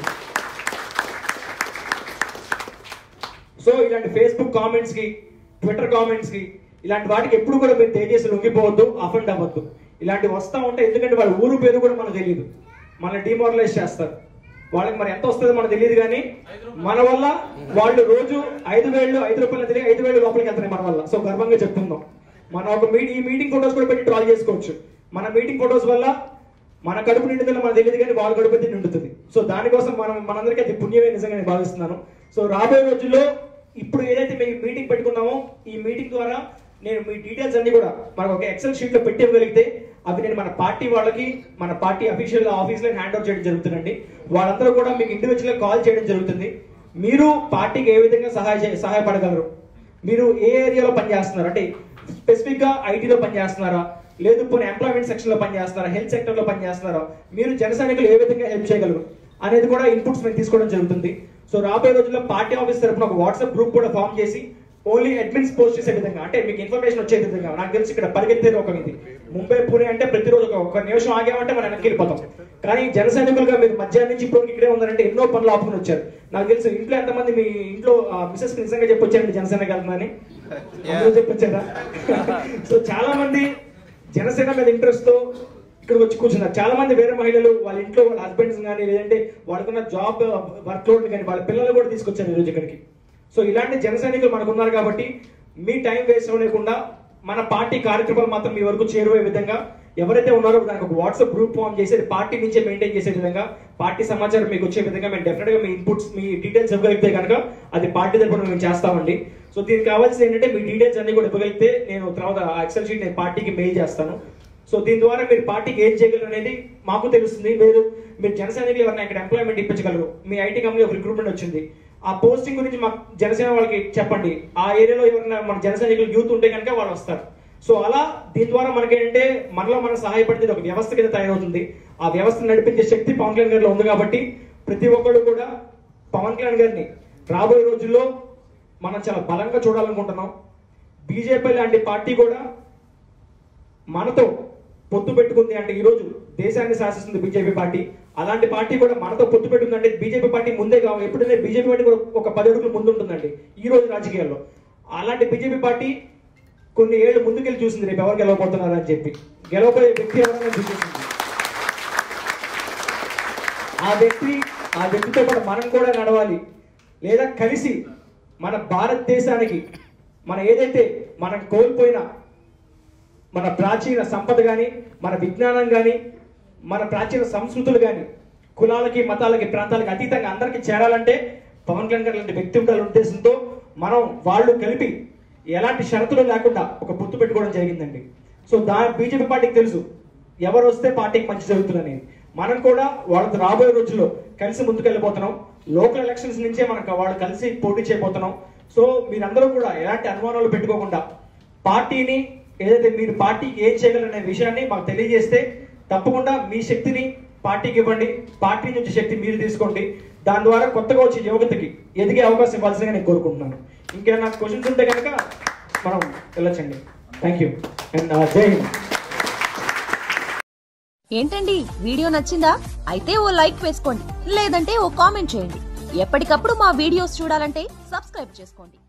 B: సో ఇలాంటి ఫేస్బుక్ కామెంట్స్ కి ట్విట్టర్ కామెంట్స్ కి ఇలాంటి వాటికి ఎప్పుడు కూడా మీరు దయచేసి లొంగిపోవద్దు అఫెండ్ అవ్వద్దు ఇలాంటివి వస్తా ఉంటాయి ఎందుకంటే వాళ్ళ ఊరు పేరు కూడా మనకు తెలియదు మన డిమారలైజ్ చేస్తారు వాళ్ళకి మరి ఎంత వస్తుందో మనకు తెలియదు కానీ మన వల్ల వాళ్ళు రోజు ఐదు వేలు ఐదు రూపాయలు తిరిగి ఐదు వేలు లోపలికి వెళ్తున్నాయి మన వల్ల సో గర్వంగా చెప్తున్నాం మన ఒక మీటి ఈ మీటింగ్ ఫొటోస్ కూడా పెట్టి ట్రాల్ చేసుకోవచ్చు మన మీటింగ్ ఫొటోస్ వల్ల మన కడుపు నిండుతుందో మనకు తెలియదు కానీ వాళ్ళ కడుపు అయితే నిండుతుంది సో దానికోసం మనం మనందరికీ అది పుణ్యమే నిజంగా నేను భావిస్తున్నాను సో రాబోయే రోజుల్లో ఇప్పుడు ఏదైతే మేము మీటింగ్ పెట్టుకున్నామో ఈ మీటింగ్ ద్వారా నేను మీ డీటెయిల్స్ అన్ని కూడా మనకు ఒక ఎక్సెల్ షీట్ లో పెట్టి ఇవ్వగలిగితే అవి నేను మన పార్టీ వాళ్ళకి మన పార్టీ అఫీషియల్ ఆఫీస్ లో హ్యాండ్ ఓవర్ చేయడం జరుగుతుందండి వాళ్ళందరూ కూడా మీకు ఇండివిజువల్ గా కాల్ చేయడం జరుగుతుంది మీరు పార్టీకి ఏ విధంగా సహాయ చే- సహాయపడగలరు మీరు ఏ ఏరియాలో పనిచేస్తున్నారు అంటే స్పెసిఫిక్ గా ఐటీలో పనిచేస్తున్నారా లేదు పోనీ ఎంప్లాయ్మెంట్ సెక్షన్ లో పనిచేస్తున్నారా హెల్త్ సెక్టర్ లో పనిచేస్తున్నారా మీరు జన సైనికులు ఏ విధంగా హెల్ప్ చేయగలరు అనేది కూడా ఇన్పుట్స్ మేము తీసుకోవడం జరుగుతుంది సో రాబోయే రోజుల్లో పార్టీ ఆఫీస్ తరఫున ఒక వాట్సాప్ గ్రూప్ కూడా ఫామ్ చేసి ఓన్లీ అడ్మిన్స్ పోస్ట్ చేసే విధంగా అంటే మీకు ఇన్ఫర్మేషన్ వచ్చే విధంగా నాకు తెలిసి ఇక్కడ పరిగెత్తే ఒక ఇది ముంబై పూణే అంటే ప్రతిరోజు ఒక- ఒక నిమిషం ఆగామంటే మనం వెనక్కి వెళ్ళిపోతాం కానీ జన సైనికులుగా మీరు మధ్యాహ్నం నుంచి ఇప్పుడు ఇక్కడే ఉన్నారంటే ఎన్నో పనులు ఆపుకుని వచ్చారు నాకు తెలుసు ఇంట్లో ఎంతమంది మీ ఇంట్లో మిసెస్ నిజంగా చెప్పొచ్చారండి జనసేనకి వెళ్తున్నారని అందరూ చెప్పొచ్చారా సో చాలా మంది జనసేన మీద ఇంట్రెస్ట్ తో ఇక్కడ వచ్చి కూర్చున్నారు చాలా మంది వేరే మహిళలు వాళ్ళ ఇంట్లో వాళ్ళ హస్బెండ్స్ కానీ లేదంటే వాళ్ళకున్న జాబ్ వర్క్ లోడ్ కానీ వాళ్ళ పిల్లలు కూడా తీసుకొచ్చారు ఈరోజు ఇక్కడికి సో ఇలాంటి జన సైనికులు మనకు ఉన్నారు కాబట్టి మీ టైం వేస్ట్ అవ్వలేకుండా మన పార్టీ కార్యక్రమాలు మాత్రం మీ వరకు చేరువే విధంగా ఎవరైతే ఉన్నారో దానికి ఒక వాట్సాప్ గ్రూప్ ఫామ్ చేసి పార్టీ నుంచే మెయింటైన్ చేసే విధంగా పార్టీ సమాచారం మీకు వచ్చే విధంగా మేము డెఫినెట్ గా మీ ఇన్పుట్స్ మీ డీటెయిల్స్ ఇవ్వగలిగితే కనుక అది పార్టీ తరపున మేము చేస్తామండి సో దీనికి కావాల్సింది ఏంటంటే మీ డీటెయిల్స్ అన్ని కూడా ఇవ్వగలిగితే నేను తర్వాత ఎక్సెల్ షీట్ నేను పార్టీకి మెయిల్ చేస్తాను సో దీని ద్వారా మీరు పార్టీకి ఏం చేయగలరు అనేది మాకు తెలుస్తుంది మీరు మీరు జన సైనికులు ఎవరైనా ఇక్కడ ఎంప్లాయ్మెంట్ ఇప్పించగలరు మీ ఐటీ కంపెనీ ఒక రిక్రూట్మెంట్ వచ్చింది ఆ పోస్టింగ్ గురించి మాకు జనసేన వాళ్ళకి చెప్పండి ఆ ఏరియాలో ఎవరైనా మన జన సైనికులు యూత్ ఉంటే కనుక వాళ్ళు వస్తారు సో అలా దీని ద్వారా మనకేంటంటే మనలో మనం సహాయపడితే ఒక వ్యవస్థ కింద తయారవుతుంది ఆ వ్యవస్థ నడిపించే శక్తి పవన్ కళ్యాణ్ గారిలో ఉంది కాబట్టి ప్రతి ఒక్కరు కూడా పవన్ కళ్యాణ్ గారిని రాబోయే రోజుల్లో మనం చాలా బలంగా చూడాలనుకుంటున్నాం బీజేపీ లాంటి పార్టీ కూడా మనతో పొత్తు పెట్టుకుంది అంటే ఈ రోజు దేశాన్ని శాసిస్తుంది బీజేపీ పార్టీ అలాంటి పార్టీ కూడా మనతో పొత్తు పెట్టుకుందంటే బీజేపీ పార్టీ ముందే కావాలి ఎప్పుడైతే బీజేపీ పార్టీ కూడా ఒక పది అడుగులు ముందు ఉంటుందండి ఈ రోజు రాజకీయాల్లో అలాంటి బీజేపీ పార్టీ కొన్ని ఏళ్ళు ముందుకెళ్ళి చూసింది రేపు ఎవరు గెలవబోతున్నారు అని చెప్పి గెలవబోయే వ్యక్తి ఎవరైనా చూసింది ఆ వ్యక్తి ఆ వ్యక్తితో పాటు మనం కూడా నడవాలి లేదా కలిసి మన భారతదేశానికి మన ఏదైతే మనం కోల్పోయిన మన ప్రాచీన సంపద కానీ మన విజ్ఞానం కానీ మన ప్రాచీన సంస్కృతులు కానీ కులాలకి మతాలకి ప్రాంతాలకి అతీతంగా అందరికీ చేరాలంటే పవన్ కళ్యాణ్ గారు లాంటి వ్యక్తి ఉండాలనే ఉద్దేశంతో మనం వాళ్ళు కలిపి ఎలాంటి షరతులు లేకుండా ఒక పొత్తు పెట్టుకోవడం జరిగిందండి సో దా బీజేపీ పార్టీకి తెలుసు ఎవరు వస్తే పార్టీకి మంచి జరుగుతుందని మనం కూడా వాళ్ళతో రాబోయే రోజుల్లో కలిసి ముందుకెళ్ళిపోతున్నాం లోకల్ ఎలక్షన్స్ నుంచే మనకు వాళ్ళు కలిసి పోటీ చేయబోతున్నాం సో మీరందరూ కూడా ఎలాంటి అనుమానాలు పెట్టుకోకుండా పార్టీని ఏదైతే మీరు పార్టీకి ఏం చేయగలరనే విషయాన్ని మాకు తెలియజేస్తే తప్పకుండా మీ శక్తిని పార్టీకి ఇవ్వండి పార్టీ నుంచి శక్తి మీరు తీసుకోండి దాని ద్వారా కొత్తగా వచ్చే యువతకి ఎదిగే అవకాశం ఇవ్వాల్సిందిగా నేను కోరుకుంటున్నాను ఇంకేమైనా క్వశ్చన్స్ ఉంటే కనుక మనం వెళ్ళొచ్చండి థ్యాంక్ యూ అండ్ జై హింద్
D: ఏంటండి వీడియో నచ్చిందా అయితే ఓ లైక్ వేసుకోండి లేదంటే ఓ కామెంట్ చేయండి ఎప్పటికప్పుడు మా వీడియోస్ చూడాలంటే సబ్స్క్రైబ్ చేసుకోండి